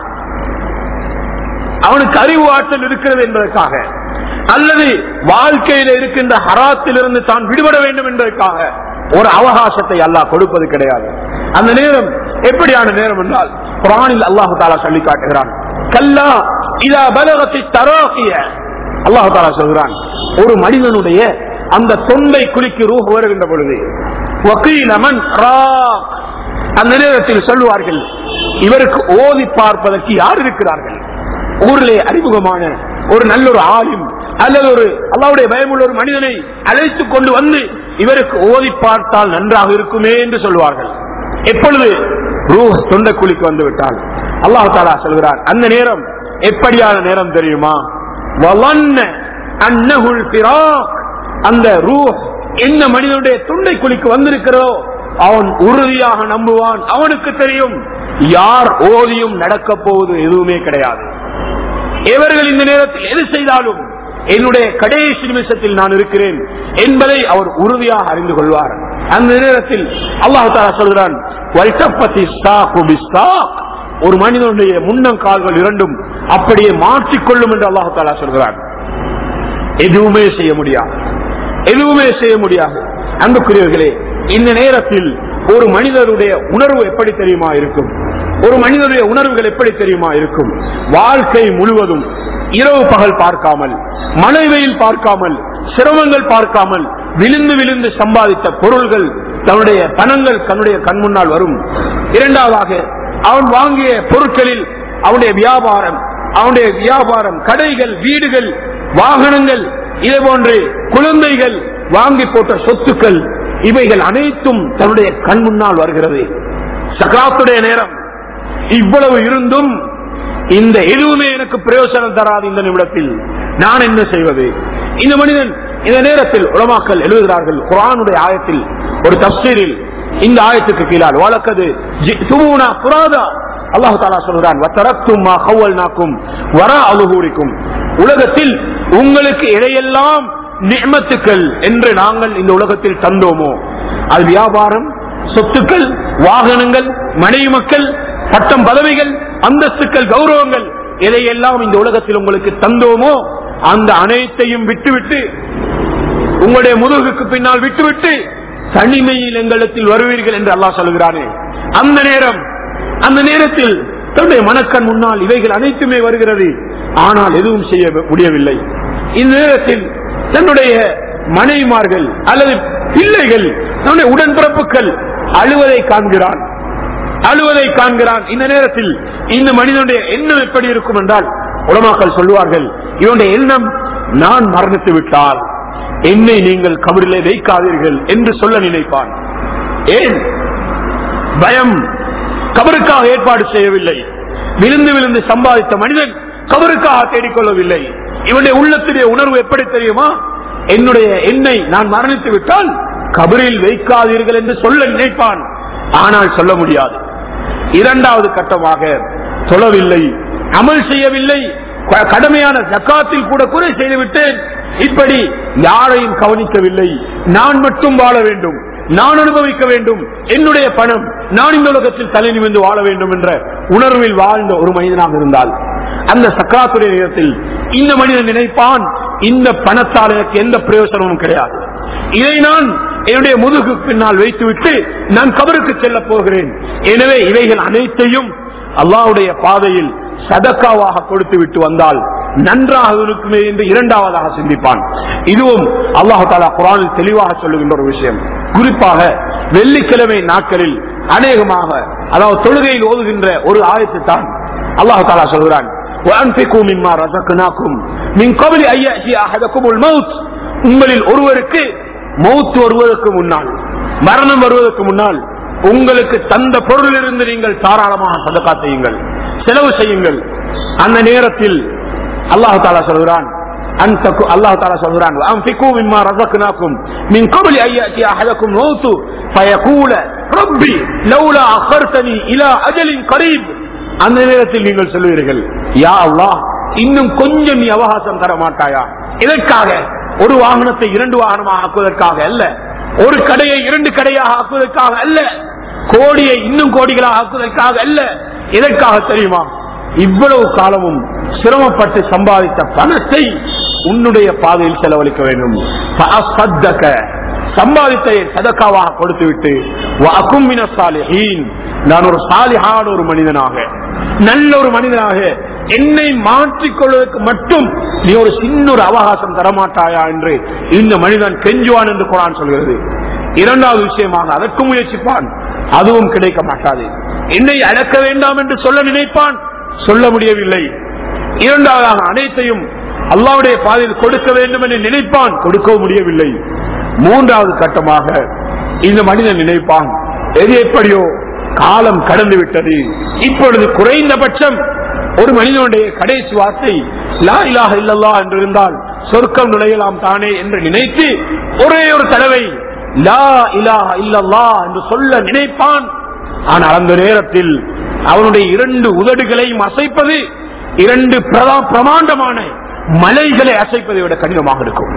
அவனுக்கு அறிவு ஆற்றல் இருக்கிறது என்பதற்காக அல்லது வாழ்க்கையில இருக்கின்ற ஹராத்திலிருந்து தான் விடுபட வேண்டும் என்பதற்காக ஒரு அவகாசத்தை அல்லாஹ் கொடுப்பது கிடையாது அந்த நேரம் எப்படியான நேரம் என்றால் குரானில் அல்லாஹு தாலா சொல்லி காட்டுகிறான் கல்லா இதா பலகத்தை தராகிய அல்லாஹு தாலா சொல்கிறான் ஒரு மனிதனுடைய அந்த தொண்டை குலுக்கி ரூஹ் வருகின்ற பொழுது வக்கீலமன் ராக் அந்த நேரத்தில் சொல்லுவார்கள் இவருக்கு ஓதி பார்ப்பதற்கு யார் இருக்கிறார்கள் ஊரிலே அறிமுகமான ஒரு நல்ல ஒரு ஆலிம் அல்லது ஒரு அல்லாவுடைய பயமுள்ள ஒரு மனிதனை அழைத்துக் கொண்டு வந்து இவருக்கு ஓதி பார்த்தால் நன்றாக இருக்குமே என்று சொல்வார்கள் எப்பொழுது ரூஹ் தொண்டக்குழிக்கு வந்து விட்டால் அல்லாஹு தாலா சொல்கிறார் அந்த நேரம் எப்படியான நேரம் தெரியுமா வலன்ன அன்னஹுல் ஃபிராக். அந்த ரூஹ் என்ன மனிதனுடைய தொண்டை குழிக்கு வந்திருக்கிறதோ அவன் உறுதியாக நம்புவான் அவனுக்கு தெரியும் யார் ஓதியும் நடக்க போவது எதுவுமே கிடையாது எவர்கள் இந்த நேரத்தில் எது செய்தாலும் என்னுடைய கடைசி நிமிஷத்தில் நான் இருக்கிறேன் என்பதை அவர் உறுதியாக அறிந்து கொள்வார் அந்த நேரத்தில் அல்லாஹு தாலா சொல்கிறான் "வல்தப்பத்தி ஸ்தாக்கு பிஸ்தாக்." ஒரு மனிதனுடைய முன்னங்கால்கள் இரண்டும் அப்படியே மாற்றிக்கொள்ளும் என்று அல்லாஹு தாலா சொல்கிறான் எதுவுமே செய்ய முடியாது எதுவுமே செய்ய முடியாது அன்புக்குரியவர்களே இந்த நேரத்தில் ஒரு மனிதருடைய உணர்வு எப்படி தெரியுமா இருக்கும் ஒரு மனிதனுடைய உணர்வுகள் எப்படி தெரியுமா இருக்கும் வாழ்க்கை முழுவதும் இரவு பகல் பார்க்காமல் மழை வெயில் பார்க்காமல் சிரமங்கள் பார்க்காமல் விழுந்து விழுந்து சம்பாதித்த பொருள்கள் தன்னுடைய பணங்கள் தன்னுடைய கண் முன்னால் வரும் இரண்டாவதாக அவன் வாங்கிய பொருட்களில் அவனுடைய வியாபாரம் அவனுடைய வியாபாரம் கடைகள் வீடுகள் வாகனங்கள் இதே போன்று குழந்தைகள் வாங்கி போட்ட சொத்துக்கள் இவைகள் அனைத்தும் தன்னுடைய கண் முன்னால் வருகிறது சகாத்துடைய நேரம் இவ்வளவு இருந்தும் இந்த எதுவுமே எனக்கு பிரயோசனம் தராது இந்த நிமிடத்தில் நான் என்ன செய்வது இந்த மனிதன் இந்த நேரத்தில் உலமாக்கல் எழுதுகிறார்கள் குரானுடைய ஆயத்தில் ஒரு தப்சீரில் இந்த ஆயத்துக்கு கீழால் வழக்கது சுமூனா புராதா அல்லாஹு தாலா சொல்கிறான் "வத்தரக்தும் மா கவ்வல்நாக்கும் வரா அலுகூரிக்கும்." உலகத்தில் உங்களுக்கு இடையெல்லாம் நியமத்துக்கள் என்று நாங்கள் இந்த உலகத்தில் தந்தோமோ அது வியாபாரம் சொத்துக்கள் வாகனங்கள் மனைவி மக்கள் பட்டம் பதவிகள் அந்தஸ்துக்கள் கௌரவங்கள் எதையெல்லாம் இந்த உலகத்தில் உங்களுக்கு தந்தோமோ அந்த அனைத்தையும் விட்டுவிட்டு உங்களுடைய முதுகுக்கு பின்னால் விட்டுவிட்டு தனிமையில் எங்களிடத்தில் வருவீர்கள் என்று அல்லாஹ் சொல்கிறானே அந்த நேரம் அந்த நேரத்தில் தன்னுடைய மனக்கண் முன்னால் இவைகள் அனைத்துமே வருகிறது ஆனால் எதுவும் செய்ய முடியவில்லை இந்த நேரத்தில் தன்னுடைய மனைவிமார்கள் அல்லது பிள்ளைகள் தன்னுடைய உடன்பிறப்புகள் அழுவதை காண்கிறான் அழுவதை காண்கிறான் இந்த நேரத்தில் இந்த மனிதனுடைய எண்ணம் எப்படி இருக்கும் என்றால் உலமாக்கள் சொல்லுவார்கள் இவனுடைய எண்ணம் நான் மரணித்து விட்டால் என்னை நீங்கள் கபரிலே வைக்காதீர்கள் என்று சொல்ல நினைப்பான் ஏன் பயம் கபருக்காக ஏற்பாடு செய்யவில்லை விழுந்து விழுந்து சம்பாதித்த மனிதன் கபருக்காக தேடிக்கொள்ளவில்லை இவனுடைய உள்ளத்துடைய உணர்வு எப்படி தெரியுமா என்னுடைய எண்ணை நான் மரணித்து விட்டால் கபரில் வைக்காதீர்கள் என்று சொல்ல நினைப்பான் ஆனால் சொல்ல முடியாது இரண்டாவது கட்டமாக சொல்லவில்லை அமல் செய்யவில்லை க- கடமையான ஜக்காத்தில் கூட குறை செய்துவிட்டேன் இப்படி யாரையும் கவனிக்கவில்லை நான் மட்டும் வாழ வேண்டும் நான் அனுபவிக்க வேண்டும் என்னுடைய பணம் நான் இந்த உலகத்தில் தலை நிமிர்ந்து வாழ வேண்டும் என்ற உணர்வில் வாழ்ந்த ஒரு மனிதனாக இருந்தால் அந்த சக்காத்துடைய நேரத்தில் இந்த மனிதன் நினைப்பான் இந்த பணத்தால் எனக்கு எந்த பிரயோசனமும் கிடையாது இதை நான் என்னுடைய முதுகு பின்னால் வைத்துவிட்டு நான் கபருக்கு செல்ல போகிறேன் எனவே இவைகள் அனைத்தையும் அல்லாஹ்வுடைய பாதையில் சதக்காவாக கொடுத்து விட்டு வந்தால் நன்றாக இருக்குமே என்று இரண்டாவதாக சிந்திப்பான் இதுவும் அல்லாஹு தாலா குரானில் தெளிவாக சொல்லுகின்ற ஒரு விஷயம் குறிப்பாக வெள்ளிக்கிழமை நாட்களில் அநேகமாக அதாவது தொழுகையில் ஓதுகின்ற ஒரு ஆயத்தை தான் அல்லாஹு தாலா சொல்கிறான் وَأَنْفِقُوا مِمَّا رَزَقْنَاكُمْ مِنْ قَبْلِ أَنْ يَأْتِيَ أَحَدَكُمُ الْمَوْتُ உங்களில் ஒருவருக்கு மௌத் வருவதற்கு முன்னால் மரணம் வருவதற்கு முன்னால் உங்களுக்கு தந்த பொருளிலிருந்து நீங்கள் தாராளமாக சதக்கா செய்யுங்கள் செலவு செய்யுங்கள் அந்த நேரத்தில் அல்லாஹு தாலா சொல்கிறான் أن تكو- الله تعالى சொல்றான் وأنفقوا مما رزقناكم من قبل أن يأتي أحدكم الموت فيقول ربي لولا أخرتني إلى أجل قريب அந்த நேரத்தில் நீங்கள் சொல்லுவீர்கள் யா அல்லாஹ் இன்னும் கொஞ்சம் நீ அவகாசம் தர மாட்டாயா இதற்காக ஒரு வாகனத்தை இரண்டு வாகனமாக ஆக்குவதற்காக அல்ல ஒரு கடையை இரண்டு கடையாக ஆக்குவதற்காக அல்ல கோடியை இன்னும் கோடிகளாக ஆக்குவதற்காக அல்ல எதற்காக தெரியுமா இவ்வளவு காலமும் சிரமப்பட்டு சம்பாதித்த பணத்தை உன்னுடைய பாதையில் செலவழிக்க வேண்டும் ஃபஅஸ்ஸத்தக. சம்பாதித்ததை சதக்காவாக கொடுத்துவிட்டு வஅகும் மின ஸாலிஹீன். நான் ஒரு சாலிஹான ஒரு மனிதனாக நல்ல ஒரு மனிதனாக என்னை மாற்றிக் கொள்வதற்கு மட்டும் நீ ஒரு சின்ன ஒரு அவகாசம் தரமாட்டாயா என்று இந்த மனிதன் கெஞ்சுவான் என்று குரான் சொல்கிறது இரண்டாவது விஷயமாக அதற்கு முயற்சிப்பான் அதுவும் கிடைக்க மாட்டாது என்னை அடக்க வேண்டாம் என்று சொல்ல நினைப்பான் சொல்ல முடியவில்லை இரண்டாவதாக அனைத்தையும் அல்லாவுடைய பாதையில் கொடுக்க வேண்டும் என்று நினைப்பான் கொடுக்கவும் முடியவில்லை மூன்றாவது கட்டமாக இந்த மனிதன் நினைப்பான் எது எப்படியோ காலம் கடந்து விட்டது இப்பொழுது குறைந்தபட்சம் ஒரு மனிதனுடைய கடைசி வார்த்தை லா இலாஹ இல்லல்லா என்று இருந்தால் சொர்க்கம் நுழையலாம் தானே என்று நினைத்து ஒரே ஒரு தடவை லா இலாஹ இல்லல்லா என்று சொல்ல நினைப்பான் ஆனால் அந்த நேரத்தில் அவனுடைய இரண்டு உதடுகளையும் அசைப்பது இரண்டு பிரதா- பிரமாண்டமான மலைகளை அசைப்பதை விட கடினமாக இருக்கும்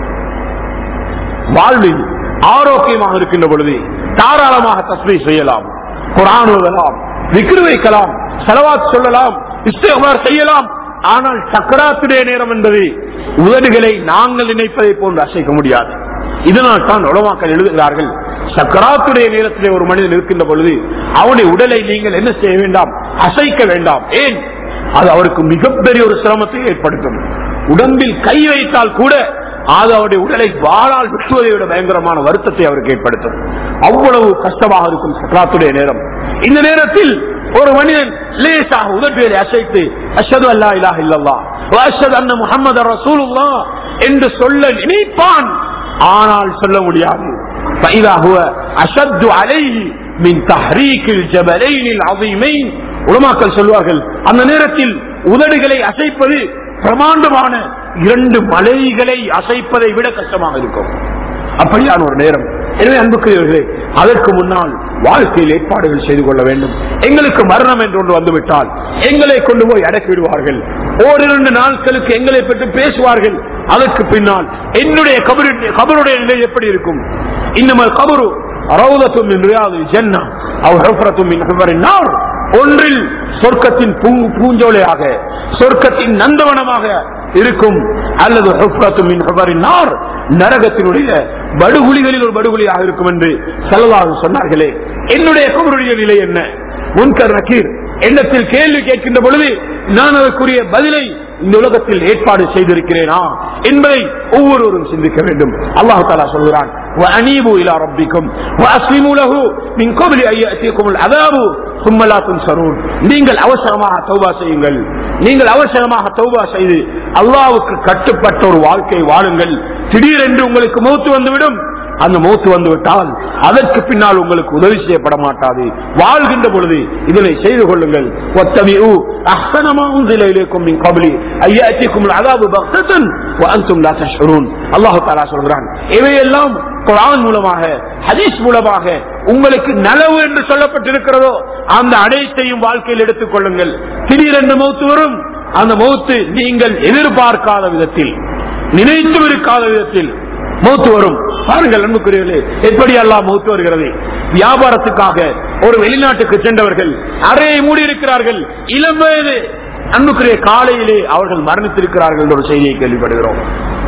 வாழ்வில் ஆரோக்கியமாக இருக்கின்ற பொழுது தாராளமாக தஸ்மை செய்யலாம் குரான் ஓதலாம் விக்ரு வைக்கலாம் செலவாத் சொல்லலாம் இஸ்திக்பார் செய்யலாம் ஆனால் சக்கராத்துடைய நேரம் என்பது உதடுகளை நாங்கள் நினைப்பதை போன்று அசைக்க முடியாது இதனால் தான் உலமாக்கள் எழுதுகிறார்கள் சக்கராத்துடைய நேரத்திலே ஒரு மனிதன் இருக்கின்ற பொழுது அவனுடைய உடலை நீங்கள் என்ன செய்ய வேண்டாம் அசைக்க வேண்டாம் ஏன் அது அவருக்கு மிகப்பெரிய ஒரு சிரமத்தை ஏற்படுத்தும் உடம்பில் கை வைத்தால் கூட அது அவருடைய உடலை வாழால் விட்டுவதை விட பயங்கரமான வருத்தத்தை அவருக்கு ஏற்படுத்தும் அவ்வளவு கஷ்டமாக இருக்கும் சக்கராத்துடைய நேரம் இந்த நேரத்தில் ஒரு மனிதன் லேசாக உதட்டுகளை அசைத்து அஷது அல்லா இலாஹ இல்லல்லா அஷது அண்ண முகமது ரசூலுல்லா என்று சொல்ல நினைப்பான் ஆனால் சொல்ல முடியாது فإذا هو أشد عليه من تحريك الجبلين العظيمين உலமாக்கள் சொல்வார்கள் அந்த நேரத்தில் உதடுகளை அசைப்பது பிரமாண்டமான இரண்டு மலைகளை அசைப்பதை விட கஷ்டமாக இருக்கும் அப்படியான ஒரு நேரம் எனவே அன்புக்குரியவர்களே அதற்கு முன்னால் வாழ்க்கையில் ஏற்பாடுகள் செய்து கொள்ள வேண்டும் எங்களுக்கு மரணம் என்று ஒன்று வந்துவிட்டால் எங்களை கொண்டு போய் அடக்கி விடுவார்கள் ஓரிரண்டு நாட்களுக்கு எங்களை பற்றி பேசுவார்கள் அதற்கு பின்னால் என்னுடைய கபரு- கபருடைய நிலை எப்படி இருக்கும் இன்னும் கபரு ரவுதத்தும் ஜென்னா அவர் ஹுஃப்ரத்தும் மின் ஹுஃபரின் நார். ஒன்றில் சொர்க்கத்தின் பூ- பூஞ்சோலையாக சொர்க்கத்தின் நந்தவனமாக இருக்கும் அல்லது ஹுஃப்ரத்தும் மின் ஹுஃபரின் நார். நரகத்தினுடைய படுகுழிகளில் ஒரு படுகுழியாக இருக்கும் என்று செலவாக சொன்னார்களே என்னுடைய கபருடைய நிலை என்ன முன்கர் நக்கீர் எண்ணத்தில் கேள்வி கேட்கின்ற பொழுது நான் அதற்குரிய பதிலை இந்த உலகத்தில் ஏற்பாடு செய்திருக்கிறேனா என்பதை ஒவ்வொருவரும் சிந்திக்க வேண்டும் அல்லாஹு தாலா சொல்கிறான் وَأَنِيبُوا إِلَى رَبِّكُمْ وَأَسْلِمُوا لَهُ مِنْ قَبْلِ أَنْ يَأْتِيَكُمُ الْعَذَابُ ثُمَّ لَا تُنْصَرُونَ நீங்கள் அவசரமாக தௌபா செய்யுங்கள் நீங்கள் அவசரமாக தௌபா செய்து அல்லாஹ்வுக்கு கட்டுப்பட்ட ஒரு வாழ்க்கை வாழுங்கள் திடீரென்று உங்களுக்கு மூத்து வந்துவிடும் அந்த மூத்து வந்து விட்டால் அதற்கு பின்னால் உங்களுக்கு உதவி செய்யப்பட மாட்டாது வாழ்கின்ற பொழுது இதனை செய்து கொள்ளுங்கள் وَاتَّبِعُوا أَحْسَنَ مَا أُنزِلَ إِلَيْكُم مِّن قَبْلِ أَن يَأْتِيَكُمُ الْعَذَابُ بَغْتَةً وَأَنتُمْ لَا تَشْعُرُونَ அல்லாஹ் தஆலா சொல்றான் இவையெல்லாம் குர்ஆன் மூலமாக ஹதீஸ் மூலமாக உங்களுக்கு நலவு என்று சொல்லப்பட்டிருக்கிறதோ அந்த அனைத்தையும் வாழ்க்கையில் எடுத்துக் கொள்ளுங்கள் திடீரென்று மௌத்து வரும் அந்த மௌத்து நீங்கள் எதிர்பார்க்காத விதத்தில் நினைத்தும் இருக்காத விதத்தில் மௌத்து வரும் பாருங்கள் அன்புக்குரியவர்களே எப்படி எல்லாம் மௌத்து வருகிறது வியாபாரத்துக்காக ஒரு வெளிநாட்டுக்கு சென்றவர்கள் அறையை மூடி இருக்கிறார்கள் இளம் வயது அன்புக்குரிய காலையிலே அவர்கள் மரணித்திருக்கிறார்கள் என்ற ஒரு செய்தியை கேள்விப்படுகிறோம்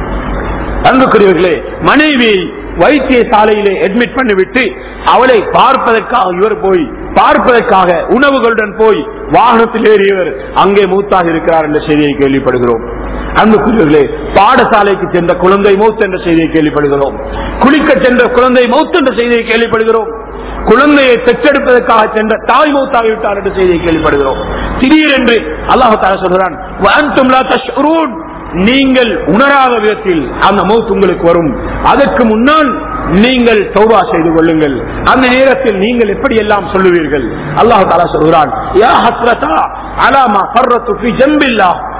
அன்புக்குரியவர்களே மனைவியை வைத்தியசாலையிலே அட்மிட் பண்ணிவிட்டு அவளை பார்ப்பதற்காக இவர் போய் பார்ப்பதற்காக உணவுகளுடன் போய் வாகனத்தில் ஏறியவர் அங்கே மூத்தாக இருக்கிறார் என்ற செய்தியை கேள்விப்படுகிறோம் அன்புக்குரியவர்களே பாடசாலைக்கு சென்ற குழந்தை மௌத் என்ற செய்தியை கேள்விப்படுகிறோம் குளிக்க சென்ற குழந்தை மௌத் என்ற செய்தியை கேள்விப்படுகிறோம் குழந்தையை பெற்றெடுப்பதற்காக சென்ற தாய் மௌத்தாகிவிட்டார் என்ற செய்தியை கேள்விப்படுகிறோம் திடீரென்று அல்லாஹு தாலா சொல்கிறான் "வஅன்தும் லா தஷ்உரூன்." நீங்கள் உணராத விதத்தில் அந்த மௌத் உங்களுக்கு வரும் அதற்கு முன்னால் நீங்கள் தௌபா செய்து கொள்ளுங்கள் அந்த நேரத்தில் நீங்கள் எப்படி எல்லாம் சொல்லுவீர்கள் அல்லாஹ் தாலா சொல்கிறான் யா ஹஸ்ரதா அலா மா ஃபர்ரத்து ஃபீ ஜம்பில்லாஹ்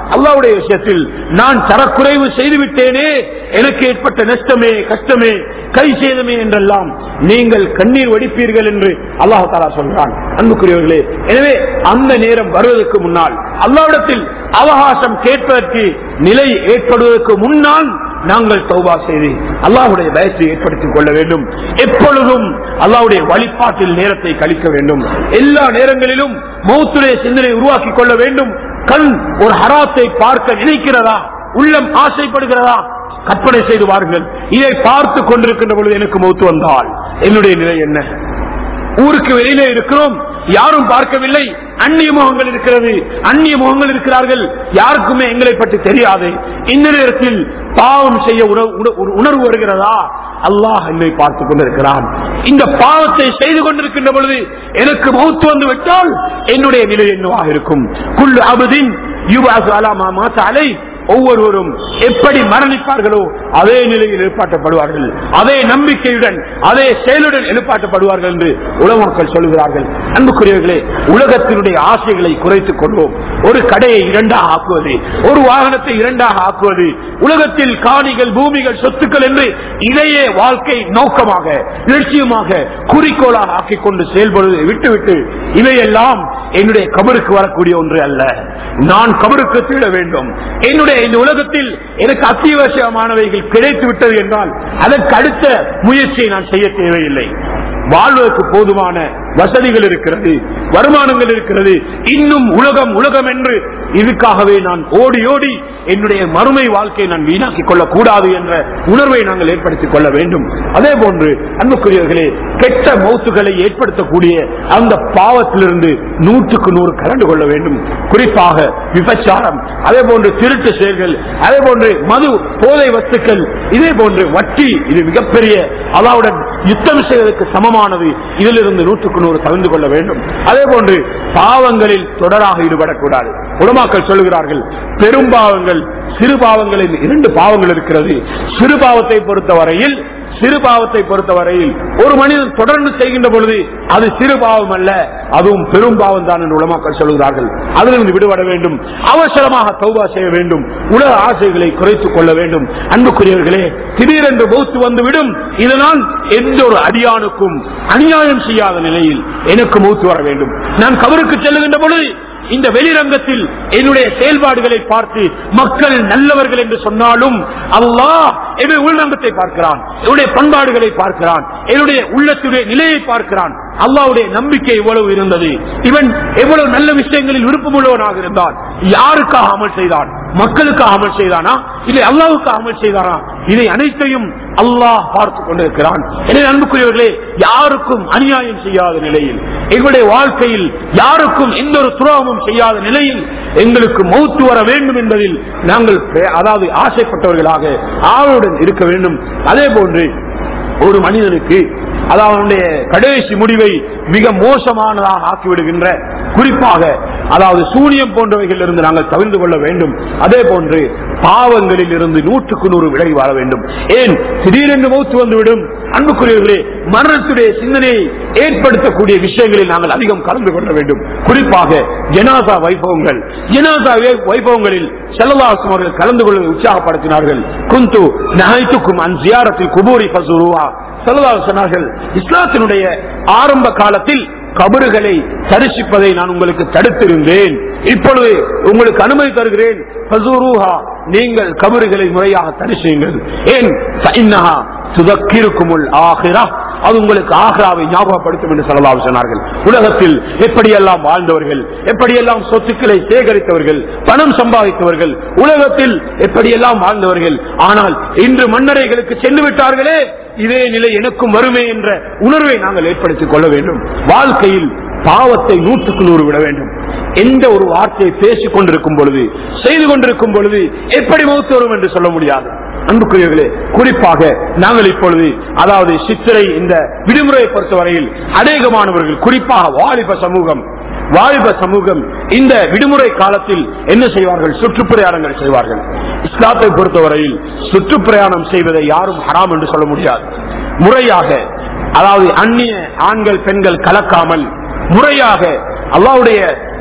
அல்லாவுடைய விஷயத்தில் நான் தரக்குறைவு செய்துவிட்டேனே எனக்கு ஏற்பட்ட நஷ்டமே கஷ்டமே கை சேதமே என்றெல்லாம் நீங்கள் கண்ணீர் வடிப்பீர்கள் என்று அல்லாஹு தாலா சொல்றான் அன்புக்குரியவர்களே எனவே அந்த நேரம் வருவதற்கு முன்னால் அல்லாவிடத்தில் அவகாசம் கேட்பதற்கு நிலை ஏற்படுவதற்கு முன்னால் நாங்கள் தௌபா செய்து அல்லாஹுடைய பயத்தை ஏற்படுத்திக் கொள்ள வேண்டும் எப்பொழுதும் அல்லாஹுடைய வழிபாட்டில் நேரத்தை கழிக்க வேண்டும் எல்லா நேரங்களிலும் மௌத்துடைய சிந்தனை உருவாக்கி கொள்ள வேண்டும் கண் ஒரு ஹராத்தை பார்க்க நினைக்கிறதா உள்ளம் ஆசைப்படுகிறதா கற்பனை செய்து வாருங்கள் இதை பார்த்து கொண்டிருக்கின்ற பொழுது எனக்கு மௌத்து வந்தால் என்னுடைய நிலை என்ன ஊருக்கு வெளியிலே இருக்கிறோம் யாரும் பார்க்கவில்லை அந்நிய முகங்கள் இருக்கிறது அந்நிய முகங்கள் இருக்கிறார்கள் யாருக்குமே எங்களை பற்றி தெரியாது இந்த நேரத்தில் பாவம் செய்ய உணவு- உண- ஒரு உணர்வு வருகிறதா அல்லாஹ் என்னை பார்த்துக் கொண்டிருக்கிறான் இந்த பாவத்தை செய்து கொண்டிருக்கின்ற பொழுது எனக்கு மௌத்து வந்து விட்டால் என்னுடைய நிலை என்னவாக இருக்கும் குல் அபதின் யுபாசு அலாமா மாச அலை ஒவ்வொருவரும் எப்படி மரணிப்பார்களோ அதே நிலையில் எழுப்பாட்டப்படுவார்கள் அதே நம்பிக்கையுடன் அதே செயலுடன் எழுப்பாட்டப்படுவார்கள் என்று உலக மக்கள் சொல்லுகிறார்கள் அன்புக்குரியவர்களே உலகத்தினுடைய ஆசைகளை குறைத்துக் கொள்வோம் ஒரு கடையை இரண்டாக ஆக்குவது ஒரு வாகனத்தை இரண்டாக ஆக்குவது உலகத்தில் காணிகள் பூமிகள் சொத்துக்கள் என்று இதையே வாழ்க்கை நோக்கமாக லட்சியமாக குறிக்கோளாக ஆக்கிக் கொண்டு செயல்படுவதை விட்டுவிட்டு இவையெல்லாம் என்னுடைய கபருக்கு வரக்கூடிய ஒன்று அல்ல நான் கபருக்கு தேட வேண்டும் என்னுடைய இந்த உலகத்தில் எனக்கு அத்தியாவசியமானவைகள் கிடைத்து விட்டது என்றால் அதற்கு அடுத்த முயற்சியை நான் செய்ய தேவையில்லை வாழ்வதற்கு போதுமான வசதிகள் இருக்கிறது வருமானங்கள் இருக்கிறது இன்னும் உலகம் உலகம் என்று இதுக்காகவே நான் ஓடி ஓடி என்னுடைய மறுமை வாழ்க்கையை நான் வீணாக்கிக் கொள்ளக் கூடாது என்ற உணர்வை நாங்கள் ஏற்படுத்திக் கொள்ள வேண்டும் அதே போன்று அன்புக்குரியவர்களே கெட்ட மௌத்துகளை ஏற்படுத்தக்கூடிய அந்த பாவத்திலிருந்து நூற்றுக்கு நூறு கலந்து கொள்ள வேண்டும் குறிப்பாக விபச்சாரம் அதே போன்று திருட்டு செயல்கள் அதே போன்று மது போதை வஸ்துக்கள் இதே போன்று வட்டி இது மிகப்பெரிய அல்லாவுடன் யுத்தம் செய்வதற்கு சமமானது இதிலிருந்து நூற்றுக்கு நூறு தவிர்த்து கொள்ள வேண்டும் அதே போன்று பாவங்களில் தொடராக ஈடுபடக்கூடாது உடமாக்கள் சொல்லுகிறார்கள் பெரும் பாவங்கள் சிறு பாவங்களில் இரண்டு பாவங்கள் இருக்கிறது சிறு பாவத்தை பொறுத்தவரையில் சிறு பாவத்தை பொறுத்தவரையில் ஒரு மனிதன் தொடர்ந்து செய்கின்ற பொழுது அது சிறு பாவம் அல்ல அதுவும் பெரும் பாவம் தான் என்று உலமாக்கள் சொல்கிறார்கள் அதிலிருந்து விடுபட வேண்டும் அவசரமாக தௌபா செய்ய வேண்டும் உலக ஆசைகளை குறைத்துக் கொள்ள வேண்டும் அன்புக்குரியவர்களே திடீரென்று பௌத்து வந்துவிடும் இதனால் எந்த ஒரு அடியானுக்கும் அநியாயம் செய்யாத நிலையில் எனக்கு மூத்து வர வேண்டும் நான் கபருக்கு செல்லுகின்ற பொழுது இந்த வெளிரங்கத்தில் என்னுடைய செயல்பாடுகளை பார்த்து மக்கள் நல்லவர்கள் என்று சொன்னாலும் அல்லாஹ் என்னுடைய உள்ரங்கத்தை பார்க்கிறான் என்னுடைய பண்பாடுகளை பார்க்கிறான் என்னுடைய உள்ளத்துடைய நிலையை பார்க்கிறான் அல்லாவுடைய நம்பிக்கை எவ்வளவு இருந்தது இவன் எவ்வளவு நல்ல விஷயங்களில் விருப்பமுள்ளவனாக இருந்தான் யாருக்காக அமல் செய்தான் மக்களுக்காக அமல் செய்தானா இல்லை அல்லாவுக்காக அமல் செய்தானா இதை அனைத்தையும் அல்லாஹ் பார்த்து கொண்டிருக்கிறான் எனவே அன்புக்குரியவர்களே யாருக்கும் அநியாயம் செய்யாத நிலையில் எங்களுடைய வாழ்க்கையில் யாருக்கும் எந்த ஒரு துரோகமும் செய்யாத நிலையில் எங்களுக்கு மௌத்து வர வேண்டும் என்பதில் நாங்கள் பே- அதாவது ஆசைப்பட்டவர்களாக ஆவலுடன் இருக்க வேண்டும் அதே போன்று ஒரு மனிதனுக்கு அதாவது அவனுடைய கடைசி முடிவை மிக மோசமானதாக ஆக்கிவிடுகின்ற குறிப்பாக அதாவது சூனியம் போன்றவைகள் இருந்து நாங்கள் தவிர்த்து கொள்ள வேண்டும் அதே போன்று பாவங்களில் இருந்து நூற்றுக்கு நூறு விலகி வாழ வேண்டும் ஏன் திடீரென்று மௌத்து வந்துவிடும் அன்புக்குரியவர்களே மரணத்துடைய சிந்தனையை ஏற்படுத்தக்கூடிய விஷயங்களில் நாங்கள் அதிகம் கலந்து கொள்ள வேண்டும் குறிப்பாக ஜனாசா வைபவங்கள் ஜனாசா வை- வைபவங்களில் செல்லதாசம் அவர்கள் கலந்து கொள்வதை உற்சாகப்படுத்தினார்கள் குந்து நகைத்துக்கும் அன் ஜியாரத்தில் குபூரி பசுருவா செல்லதாக சொன்னார்கள் இஸ்லாத்தினுடைய ஆரம்ப காலத்தில் கபறுகளை தரிசிப்பதை நான் உங்களுக்கு தடுத்திருந்தேன் இப்பொழுது உங்களுக்கு அனுமதி தருகிறேன் ஃபசூருஹா, நீங்கள் கபறுகளை முறையாக தரிசியுங்கள் ஏன் ஃபஇன்னஹா துதக்கிருக்குமுல் ஆகிரா அது உங்களுக்கு ஆக்ராவை ஞாபகப்படுத்தும் என்று சொல்லலாம் சொன்னார்கள் உலகத்தில் எப்படியெல்லாம் வாழ்ந்தவர்கள் எப்படியெல்லாம் சொத்துக்களை சேகரித்தவர்கள் பணம் சம்பாதித்தவர்கள் உலகத்தில் எப்படியெல்லாம் வாழ்ந்தவர்கள் ஆனால் இன்று மன்னரைகளுக்கு சென்று விட்டார்களே இதே நிலை எனக்கும் வருமே என்ற உணர்வை நாங்கள் ஏற்படுத்திக் கொள்ள வேண்டும் வாழ்க்கையில் பாவத்தை நூற்றுக்கு நூறு விட வேண்டும் எந்த ஒரு வார்த்தையை பேசிக் கொண்டிருக்கும் பொழுது செய்து கொண்டிருக்கும் பொழுது எப்படி மௌத்து வரும் என்று சொல்ல முடியாது அன்புக்குரியவர்களே குறிப்பாக நாங்கள் இப்பொழுது அதாவது சித்திரை இந்த விடுமுறையை பொறுத்தவரையில் அநேகமானவர்கள் குறிப்பாக வாலிப சமூகம் வாலிப சமூகம் இந்த விடுமுறை காலத்தில் என்ன செய்வார்கள் சுற்றுப்பிரயாணங்கள் செய்வார்கள் இஸ்லாத்தை பொறுத்தவரையில் சுற்றுப்பிரயாணம் செய்வதை யாரும் ஹராம் என்று சொல்ல முடியாது முறையாக அதாவது அந்நிய ஆண்கள் பெண்கள் கலக்காமல் முறையாக அல்லாவுடைய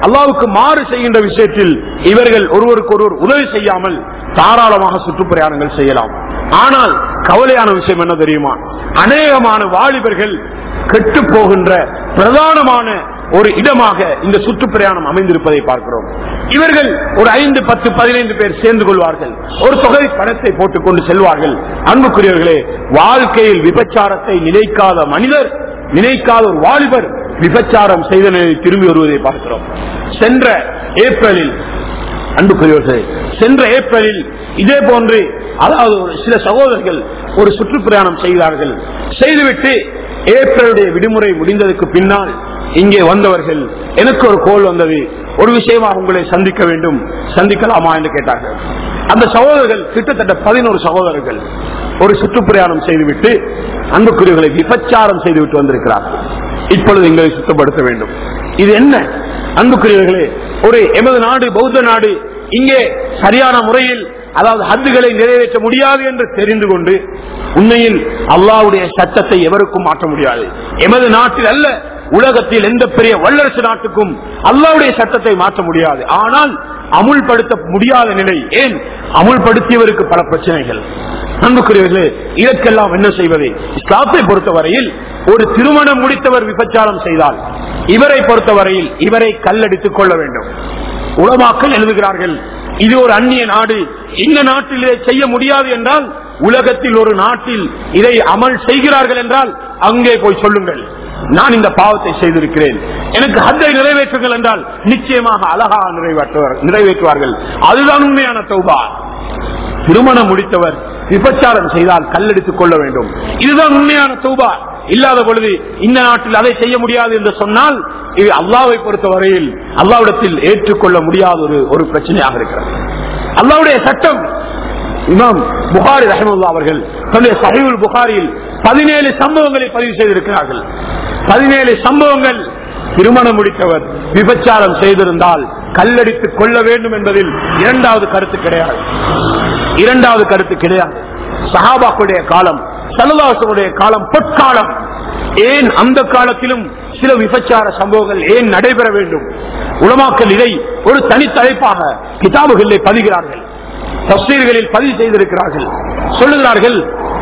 அல்லாவுக்கு மாறு செய்கின்ற விஷயத்தில் இவர்கள் ஒருவருக்கு ஒருவர் உதவி செய்யாமல் தாராளமாக சுற்றுப்பிரயாணங்கள் செய்யலாம் ஆனால் கவலையான விஷயம் என்ன தெரியுமா அநேகமான வாலிபர்கள் கெட்டு போகின்ற பிரதானமான ஒரு இடமாக இந்த சுற்றுப்பிரயாணம் அமைந்திருப்பதை பார்க்கிறோம் இவர்கள் ஒரு ஐந்து பத்து பதினைந்து பேர் சேர்ந்து கொள்வார்கள் ஒரு தொகை பணத்தை போட்டுக் கொண்டு செல்வார்கள் அன்புக்குரியவர்களே வாழ்க்கையில் விபச்சாரத்தை நினைக்காத மனிதர் நினைக்காத ஒரு வாலிபர் விபச்சாரம் செய்த நிலையில் திரும்பி வருவதை பார்க்கிறோம் சென்ற ஏப்ரலில் அன்புக்குரியவர்களே சென்ற ஏப்ரலில் இதே போன்று அதாவது ஒரு சில சகோதரர்கள் ஒரு சுற்றுப்பிரயாணம் செய்தார்கள் செய்துவிட்டு ஏப்ரலுடைய விடுமுறை முடிந்ததுக்கு பின்னால் இங்கே வந்தவர்கள் எனக்கு ஒரு கோல் வந்தது ஒரு விஷயமாக உங்களை சந்திக்க வேண்டும் சந்திக்கலாமா என்று கேட்டார்கள் அந்த சகோதரர்கள் கிட்டத்தட்ட பதினோரு சகோதரர்கள் ஒரு சுற்றுப்பிரயாணம் செய்துவிட்டு அன்புக்குரியவர்களை விபச்சாரம் செய்துவிட்டு வந்திருக்கிறார்கள் இப்பொழுது எங்களை சுத்தப்படுத்த வேண்டும் இது என்ன அன்புக்குரியவர்களே ஒரு எமது நாடு பௌத்த நாடு இங்கே சரியான முறையில் அதாவது ஹத்துகளை நிறைவேற்ற முடியாது என்று தெரிந்து கொண்டு உண்மையில் அல்லாவுடைய சட்டத்தை எவருக்கும் மாற்ற முடியாது எமது நாட்டில் அல்ல உலகத்தில் எந்த பெரிய வல்லரசு நாட்டுக்கும் அல்லாவுடைய சட்டத்தை மாற்ற முடியாது ஆனால் அமுல்படுத்த முடியாத நிலை ஏன் அமுல்படுத்தியவருக்கு பல பிரச்சனைகள் அன்புக்குரியவர்களே இதற்கெல்லாம் என்ன செய்வது இஸ்லாத்தை பொறுத்தவரையில் ஒரு திருமணம் முடித்தவர் விபச்சாரம் செய்தால் இவரை பொறுத்தவரையில் இவரை கல்லடித்துக் கொள்ள வேண்டும் உலமாக்கள் எழுதுகிறார்கள் இது ஒரு அந்நிய நாடு இந்த நாட்டில் இதை செய்ய முடியாது என்றால் உலகத்தில் ஒரு நாட்டில் இதை அமல் செய்கிறார்கள் என்றால் அங்கே போய் சொல்லுங்கள் நான் இந்த பாவத்தை செய்திருக்கிறேன் எனக்கு ஹத்தை நிறைவேற்றுங்கள் என்றால் நிச்சயமாக அழகா நிறைவேற்றுவார் நிறைவேற்றுவார்கள் அதுதான் உண்மையான தௌபா திருமணம் முடித்தவர் விபச்சாரம் செய்தால் கல்லெடுத்துக் கொள்ள வேண்டும் இதுதான் உண்மையான தௌபா இல்லாத பொழுது இந்த நாட்டில் அதை செய்ய முடியாது என்று சொன்னால் இது அல்லாவை பொறுத்தவரையில் அல்லாவிடத்தில் ஏற்றுக்கொள்ள முடியாத ஒரு ஒரு பிரச்சனையாக இருக்கிறது அல்லாவுடைய சட்டம் இமாம் புகாரி ரஹமுல்லா அவர்கள் தன்னுடைய சஹீவுல் புகாரியில் பதினேழு சம்பவங்களை பதிவு செய்திருக்கிறார்கள் பதினேழு சம்பவங்கள் திருமணம் முடித்தவர் விபச்சாரம் செய்திருந்தால் கல்லடித்துக் கொள்ள வேண்டும் என்பதில் இரண்டாவது கருத்து கிடையாது இரண்டாவது கருத்து கிடையாது சஹாபாக்குடைய காலம் சல்லதாசனுடைய காலம் பொற்காலம் ஏன் அந்த காலத்திலும் சில விபச்சார சம்பவங்கள் ஏன் நடைபெற வேண்டும் உலமாக்கல் இதை ஒரு தனித்தலைப்பாக கிதாபுகளிலே பதிகிறார்கள் தஸ்வீர்களில் பதிவு செய்திருக்கிறார்கள் சொல்லுகிறார்கள்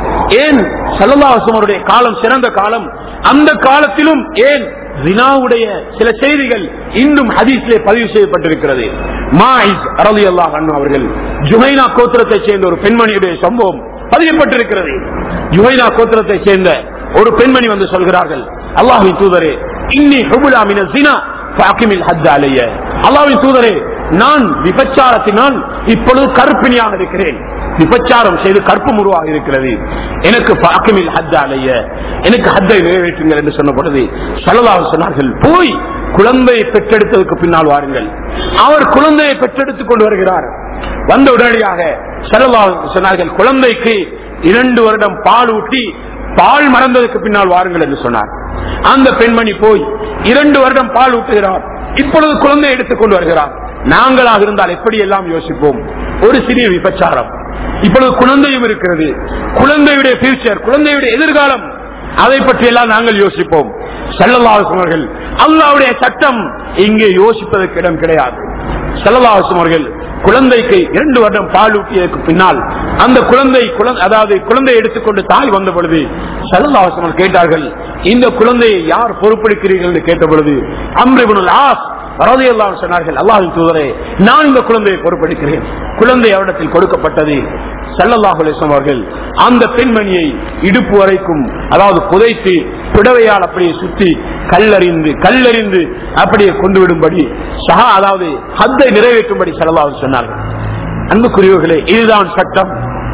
ஏன் சல்லல்லாசமருடைய காலம் சிறந்த காலம் அந்த காலத்திலும் ஏன் ரினாவுடைய சில செய்திகள் இன்னும் ஹதீஸிலே பதிவு செய்யப்பட்டிருக்கிறது மாயிஸ் அரலி அல்லாஹ் அவர்கள் ஜுமைனா கோத்திரத்தை சேர்ந்த ஒரு பெண்மணியுடைய சம்பவம் பதியப்பட்டிருக்கிறது ஜுமைனா கோத்திரத்தை சேர்ந்த ஒரு பெண்மணி வந்து சொல்கிறார்கள் அல்லாஹின் தூதரே இன்னி ஹுபுலா மின ஜினா பாக்கிமில் ஹஜ் அலைய அல்லாவின் தூதரே நான் விபச்சாரத்தினால் இப்பொழுது கருப்பிணியாக இருக்கிறேன் விபச்சாரம் செய்து கற்பு உருவாக இருக்கிறது எனக்கு பாக்கிமில் ஹஜ் அலைய எனக்கு ஹத்தை நிறைவேற்றுங்கள் என்று சொன்ன பொழுது சலதாக சொன்னார்கள் போய் குழந்தையை பெற்றெடுத்ததுக்கு பின்னால் வாருங்கள் அவர் குழந்தையை பெற்றெடுத்துக் கொண்டு வருகிறார் வந்த உடனடியாக செலவாக சொன்னார்கள் குழந்தைக்கு இரண்டு வருடம் பால் ஊட்டி பால் மறந்ததுக்கு பின்னால் வாருங்கள் என்று சொன்னார் அந்த பெண்மணி போய் இரண்டு வருடம் பால் ஊட்டுகிறார் இப்பொழுது குழந்தை எடுத்துக் கொண்டு வருகிறார் நாங்களாக இருந்தால் எப்படி எல்லாம் யோசிப்போம் ஒரு சிறிய விபச்சாரம் இப்பொழுது குழந்தையும் இருக்கிறது குழந்தையுடைய பியூச்சர் குழந்தையுடைய எதிர்காலம் அதை பற்றி எல்லாம் நாங்கள் யோசிப்போம் செல்லல்லாசவர்கள் அல்லாவுடைய சட்டம் இங்கே யோசிப்பதற்கு இடம் கிடையாது செல்லல்லாசவர்கள் குழந்தைக்கு இரண்டு வருடம் பால் ஊட்டியதற்கு பின்னால் அந்த குழந்தை அதாவது குழந்தை எடுத்துக்கொண்டு தாய் வந்த பொழுது செல்லல்லாசவர்கள் கேட்டார்கள் இந்த குழந்தையை யார் பொறுப்பெடுக்கிறீர்கள் என்று கேட்ட பொழுது அம்ரிபுல் ஆஸ் வரதையெல்லாம் சொன்னார்கள் அல்லாஹின் தூதரே நான் இந்த குழந்தையை பொறுப்பெடுக்கிறேன் குழந்தை அவரிடத்தில் கொடுக்கப்பட்டது செல்லல்லாஹுலேசம் அவர்கள் அந்த பெண்மணியை இடுப்பு வரைக்கும் அதாவது புதைத்து புடவையால் அப்படியே சுத்தி கல்லறிந்து கல்லறிந்து அப்படியே கொண்டு விடும்படி சஹா அதாவது ஹத்தை நிறைவேற்றும்படி செல்லல்லாஹு சொன்னார்கள் அன்புக்குரியவர்களே இதுதான் சட்டம்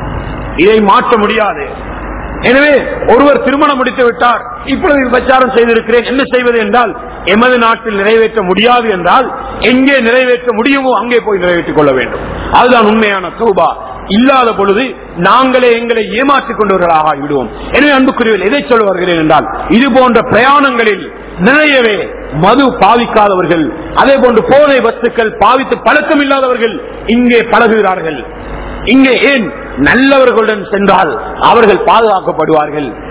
இதை மாற்ற முடியாது எனவே ஒருவர் திருமணம் முடித்து விட்டார் இப்பொழுது விபச்சாரம் செய்திருக்கிறேன் என்ன செய்வது என்றால் எமது நாட்டில் நிறைவேற்ற முடியாது என்றால் எங்கே நிறைவேற்ற முடியுமோ அங்கே போய் நிறைவேற்றிக் கொள்ள வேண்டும் அதுதான் உண்மையான சௌபா இல்லாத பொழுது நாங்களே எங்களை ஏமாற்றிக் கொண்டவர்களாக ஆகிவிடுவோம் எனவே அன்புக்குரியவில் எதை சொல்ல வருகிறேன் என்றால் இது போன்ற பிரயாணங்களில் நிறையவே மது பாவிக்காதவர்கள் அதே போன்று போதை வஸ்துக்கள் பாவித்து பழக்கம் இல்லாதவர்கள் இங்கே பழகுகிறார்கள் இங்கே ஏன் நல்லவர்களுடன் சென்றால் அவர்கள் பாதுகாக்கப்படுவார்கள்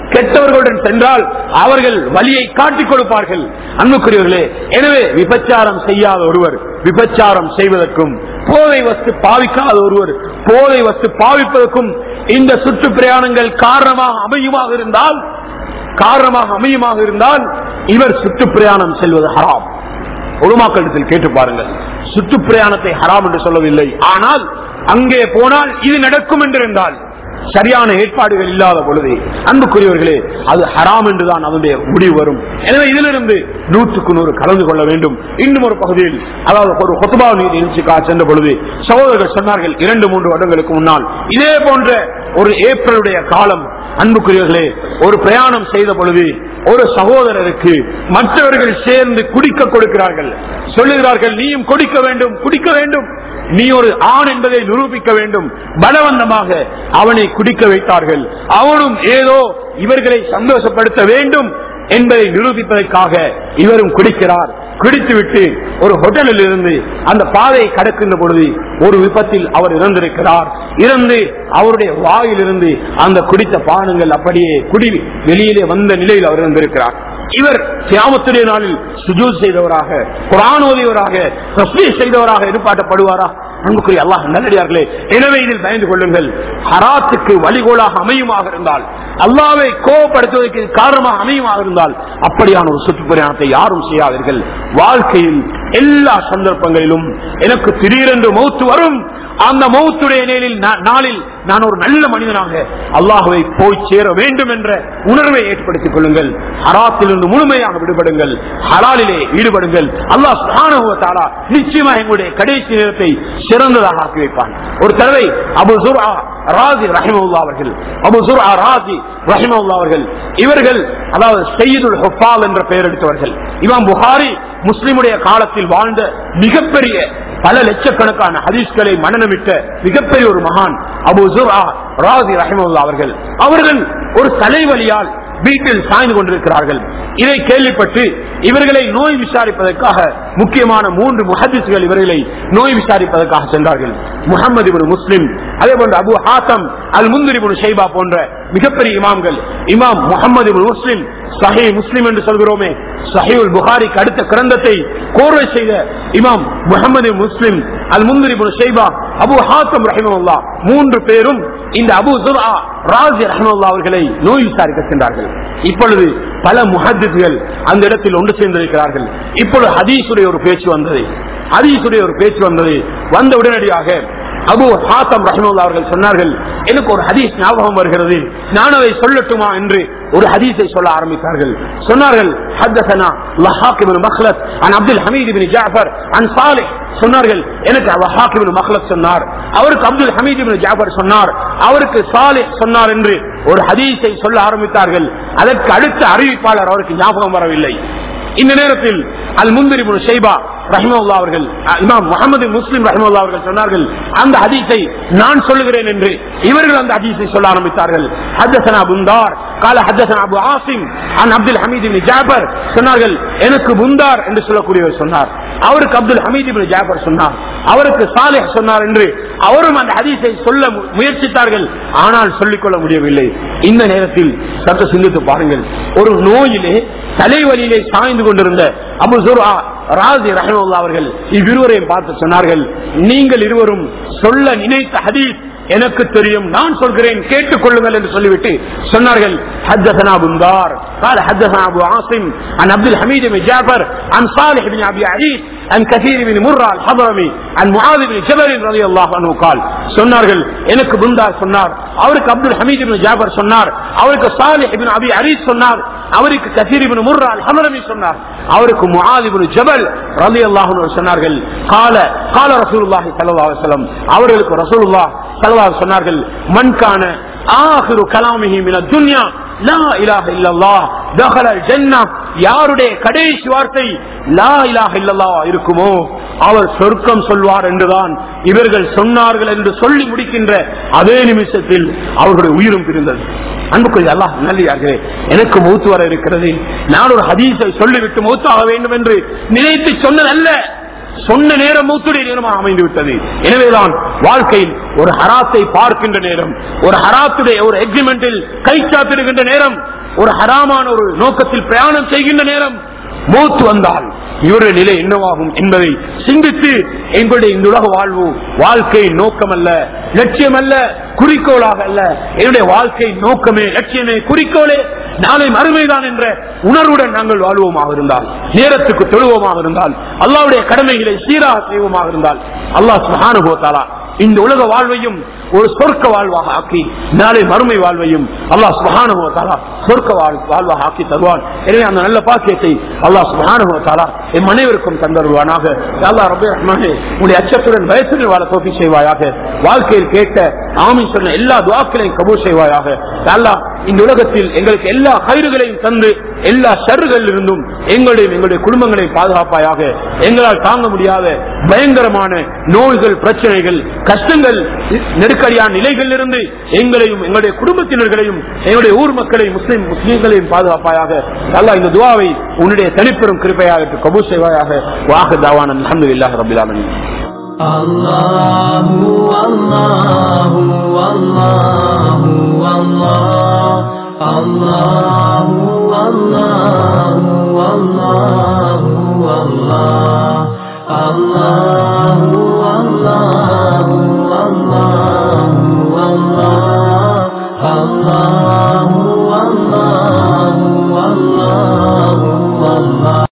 கெட்டவர்களுடன் சென்றால் அவர்கள் வழியை காட்டிக் கொடுப்பார்கள் அன்புக்குரியவர்களே எனவே விபச்சாரம் செய்யாத ஒருவர் விபச்சாரம் செய்வதற்கும் போதை வஸ்து பாவிக்காத ஒருவர் போதை வஸ்து பாவிப்பதற்கும் இந்த சுற்று பிரயாணங்கள் காரணமாக அமையுமாக இருந்தால் காரணமாக அமையுமாக இருந்தால் இவர் சுற்றுப்பிரயாணம் செல்வது ஹராம் உருமாக்களிடத்தில் கேட்டு பாருங்கள் சுற்றுப்பிரயாணத்தை ஹராம் என்று சொல்லவில்லை ஆனால் அங்கே போனால் இது நடக்கும் என்றிருந்தால் சரியான ஏற்பாடுகள் இல்லாத பொழுது அன்புக்குரியவர்களே அது ஹராம் என்றுதான் அதனுடைய முடிவு வரும் எனவே இதிலிருந்து நூற்றுக்கு நூறு கலந்து கொள்ள வேண்டும் இன்னும் ஒரு பகுதியில் அதாவது ஒரு கொத்துபா நிகழ்ச்சிக்காக சென்ற பொழுது சகோதரர்கள் சொன்னார்கள் இரண்டு மூன்று வருடங்களுக்கு முன்னால் இதே போன்ற ஒரு ஏப்ரலுடைய காலம் அன்புக்குரியவர்களே ஒரு பிரயாணம் செய்த பொழுது ஒரு சகோதரருக்கு மற்றவர்கள் சேர்ந்து குடிக்க கொடுக்கிறார்கள் சொல்லுகிறார்கள் நீயும் குடிக்க வேண்டும் குடிக்க வேண்டும் நீ ஒரு ஆண் என்பதை நிரூபிக்க வேண்டும் பலவந்தமாக அவனை குடிக்க வைத்தார்கள் அவனும் ஏதோ இவர்களை சந்தோஷப்படுத்த வேண்டும் என்பதை நிரூபிப்பதற்காக இவரும் குடிக்கிறார் குடித்துவிட்டு ஒரு ஹோட்டலில் இருந்து அந்த பாதையை கடக்கின்ற பொழுது ஒரு விபத்தில் அவர் இறந்திருக்கிறார் இறந்து அவருடைய வாயிலிருந்து அந்த குடித்த பானங்கள் அப்படியே குடி வெளியிலே வந்த நிலையில் அவர் இருந்திருக்கிறார் இவர் சியாமத்துடைய நாளில் சுஜூத் செய்தவராக குரான் ஓதியவராக தஸ்மீ செய்தவராக எதிர்பார்க்கப்படுவாரா அன்புக்குரிய அல்லாஹ் நல்லடியார்களே எனவே இதில் பயந்து கொள்ளுங்கள் ஹராத்துக்கு வழிகோலாக அமையுமாக இருந்தால் அல்லாவை கோபப்படுத்துவதற்கு இது காரணமாக அமையுமாக இருந்தால் அப்படியான ஒரு சுற்றுப்பிரயாணத்தை யாரும் செய்யாதீர்கள் வாழ்க்கையில் எல்லா சந்தர்ப்பங்களிலும் எனக்கு திடீரென்று மௌத்து வரும் அந்த மௌத்துடைய நிலையில் நா- நாளில் நான் ஒரு நல்ல மனிதனாக அல்லாஹுவை போய் சேர வேண்டும் என்ற உணர்வை ஏற்படுத்திக் கொள்ளுங்கள் ஹராத்திலிருந்து முழுமையாக விடுபடுங்கள் ஹலாலிலே ஈடுபடுங்கள் அல்லாஹ் சுப்ஹானஹு வ தஆலா நிச்சயமா எங்களுடைய கடைசி நேரத்தை சிறந்ததாக ஆக்கி வைப்பான் ஒரு தடவை அபு சுர்ஆ ராசி ரஹிமவுல்லா அவர்கள் அபு சுர்ஆ ராசி ரஹிமவுல்லா அவர்கள் இவர்கள் அதாவது சையதுல் ஹுஃபால் என்ற பெயர் எடுத்தவர்கள் இமாம் புகாரி முஸ்லிமுடைய காலத்தில் வாழ்ந்த மிகப்பெரிய பல லட்சக்கணக்கான ஹதீஸ்களை மனநமிட்ட மிகப்பெரிய ஒரு மகான் அபு சுர்ஆ ராசி ரஹிமவுல்லா அவர்கள் அவர்கள் ஒரு தலைவலியால் வீட்டில் சாய்ந்து கொண்டிருக்கிறார்கள் இதை கேள்விப்பட்டு இவர்களை நோய் விசாரிப்பதற்காக முக்கியமான மூன்று முஹதிஸ்கள் இவர்களை நோய் விசாரிப்பதற்காக சென்றார்கள் முகமது இப்னு முஸ்லிம் அதே போன்று அபு ஹாசம் அல் முந்திரி ஷைபா போன்ற மிகப்பெரிய இமாம்கள் இமாம் முகமது இப்னு முஸ்லிம் சஹி முஸ்லிம் என்று சொல்கிறோமே சஹீல் புகாரிக்கு அடுத்த கிரந்தத்தை கோர்வை செய்த இமாம் முகமது முஸ்லிம் அல் முந்திரி ஷைபா அபு ஹாசம் ரஹிமல்லா மூன்று பேரும் இந்த அபு சுர்ஆ ராஜி ரஹ்மல்லா அவர்களை நோய் விசாரிக்க சென்றார்கள் இப்பொழுது பல முஹத்திஸ்கள் அந்த இடத்தில் ஒன்று சேர்ந்திருக்கிறார்கள் இப்பொழுது ஹதீஸுடைய ஒரு பேச்சு வந்தது ஹதீஸுடைய ஒரு பேச்சு வந்தது வந்த உடனடியாக அபு ஹாசம் ரஹ்மல்லா அவர்கள் சொன்னார்கள் எனக்கு ஒரு ஹதீஸ் ஞாபகம் வருகிறது நான் அதை சொல்லட்டுமா என்று ஒரு ஹதீஸை சொல்ல ஆரம்பித்தார்கள் சொன்னார்கள் حدثنا لحاق بن مخلد عن عبد الحميد بن جعفر عن صالح சொன்னார்கள் எனக்கு லஹாக் இப்னு மக்லத் சொன்னார் அவருக்கு அப்துல் ஹமீத் இப்னு ஜாபர் சொன்னார் அவருக்கு சாலிஹ் சொன்னார் என்று ஒரு ஹதீஸை சொல்ல ஆரம்பித்தார்கள் அதற்கு அடுத்த அறிவிப்பாளர் அவருக்கு ஞாபகம் வரவில்லை இந்த நேரத்தில் அல் முந்திரி ஷைபா ரஹ்மல்லா அவர்கள் அஹ், இமாம் முகமது முஸ்லிம் ரஹ்மல்லா அவர்கள் சொன்னார்கள் அந்த ஹதீஸை நான் சொல்லுகிறேன் என்று இவர்கள் அந்த ஹதீஸை சொல்ல ஆரம்பித்தார்கள் ஹத்தசனா புந்தார் கால ஹத்தசனா அபு ஆசிம் அன் அப்துல் ஹமீத் இப்னு ஜாபர் சொன்னார்கள் எனக்கு புந்தார் என்று சொல்லக்கூடியவர் சொன்னார் அவருக்கு அப்துல் ஹமீத் இப்னு ஜாபர் சொன்னார் அவருக்கு சாலிஹ் சொன்னார் என்று அவரும் அந்த ஹதீஸை சொல்ல மு- முயற்சித்தார்கள் ஆனால் சொல்லிக்கொள்ள முடியவில்லை இந்த நேரத்தில் சற்று சிந்தித்து பாருங்கள் ஒரு நோயிலே தலைவலியிலே சாய்ந்து கொண்டிருந்த அபு சுர்ஆ ராசி ரஹமுல்லா அவர்கள் இவ்விருவரையும் பார்த்து சொன்னார்கள் நீங்கள் இருவரும் சொல்ல நினைத்த ஹதீஸ் எனக்கு தெரியும் நான் சொல்கிறேன் கேட்டுக் கொள்ளுங்கள் என்று சொல்லிவிட்டு சொன்னார்கள் حدثنا بندار قال حدثنا ابو عاصم عن عبد الحميد بن جعفر عن صالح بن ابي عريس عن كثير بن مرة الحضرمي عن معاذ بن جبل رضي الله عنه قال சொன்னார்கள் எனக்கு புந்தார் சொன்னார் அவருக்கு அப்துல் ஹமீத் இப்னு ஜாபர் சொன்னார் அவருக்கு சாலிஹ் இப்னு அபி அரீஸ் சொன்னார் அவருக்கு கசீர் இப்னு முர்ரா அல் ஹமரமி சொன்னார் அவருக்கு முஆத் இப்னு ஜபல் ரலியல்லாஹு அன்ஹு சொன்னார்கள் கால கால ரசூலுல்லாஹி ஸல்லல்லாஹு அலைஹி வஸல்லம் அவர்களுக்கு ரசூலுல்லாஹ் ஸல்லல்லாஹு அலைஹி சொன்னார்கள் மன் கான ஆகிரு கலாமிஹி மின துன்யா லா இலாஹ இல்லல்லாஹ் தஹல ஜன்னா யாருடைய கடைசி வார்த்தை லா இலாஹ இல்லல்லாஹ் இருக்குமோ அவர் சொர்க்கம் சொல்வார் என்றுதான் இவர்கள் சொன்னார்கள் என்று சொல்லி முடிக்கின்ற அதே நிமிஷத்தில் அவர்களுடைய உயிரும் பிரிந்தது அன்புக்குரிய அல்லாஹ் நல்லியார்களே எனக்கு மூத்து வர இருக்கிறது நான் ஒரு ஹதீஸை சொல்லிவிட்டு மூத்தாக வேண்டும் என்று நினைத்து சொன்னதல்ல சொன்ன நேரம் மூத்துடைய நேரமாக அமைந்து விட்டது எனவேதான் வாழ்க்கையில் ஒரு ஹராத்தை பார்க்கின்ற நேரம் ஒரு ஹராத்துடைய ஒரு எக்ரிமெண்டில் கை சாத்திடுகின்ற நேரம் ஒரு ஹராமான ஒரு நோக்கத்தில் பிரயாணம் செய்கின்ற நேரம் மூத்து வந்தால் இவருடைய நிலை என்னவாகும் என்பதை சிந்தித்து எங்களுடைய இந்த உலக வாழ்வு வாழ்க்கை நோக்கம் அல்ல லட்சியம் அல்ல குறிக்கோளாக அல்ல என்னுடைய வாழ்க்கை நோக்கமே லட்சியமே குறிக்கோளே நாளை மறுமைதான் என்ற உணர்வுடன் நாங்கள் வாழ்வோமாக இருந்தால் நேரத்துக்கு தொழுவோமாக இருந்தால் அல்லாவுடைய கடமைகளை சீராக செய்வோமாக இருந்தால் அல்லாஹ் சுகானுபவத்தாலா இந்த உலக வாழ்வையும் ஒரு சொர்க்க வாழ்வாக ஆக்கி நாளை மறுமை வாழ்வையும் அல்லாஹ் சுகானுபவத்தாலா சொர்க்க வாழ்- வாழ்வாக ஆக்கி தருவான் எனவே அந்த நல்ல பாக்கியத்தை அல்லாஹ் சுகானுபவத்தாலா எம் அனைவருக்கும் தந்தருவானாக அல்லாஹ் ரபே ரஹ்மானே உங்களுடைய அச்சத்துடன் பயத்துடன் வாழ தோப்பி செய்வாயாக வாழ்க்கையில் கேட்ட ஆமீன் சொன்ன எல்லா துவாக்களையும் கபூர் செய்வாயாக அல்லாஹ் இந்த உலகத்தில் எங்களுக்கு எல்லா கயிறுகளையும் தந்து எல்லா ஷர்களில் இருந்தும் எங்களையும் எங்களுடைய குடும்பங்களையும் பாதுகாப்பாயாக எங்களால் தாங்க முடியாத பயங்கரமான நோய்கள் பிரச்சனைகள் கஷ்டங்கள் நெருக்கடியான நிலைகளில் இருந்து எங்களையும் எங்களுடைய குடும்பத்தினர்களையும் எங்களுடைய ஊர் மக்களையும் முஸ்லிம் முஸ்லீம்களையும் பாதுகாப்பாயாக அல்லாஹ் இந்த துவாவை உன்னுடைய தனிப்பெரும் கிருப்பையாக கபூர் செய்வாயாக வாக தாவான அலமதுல்லாஹ் ரபில் ஆலமீன் الله والله والله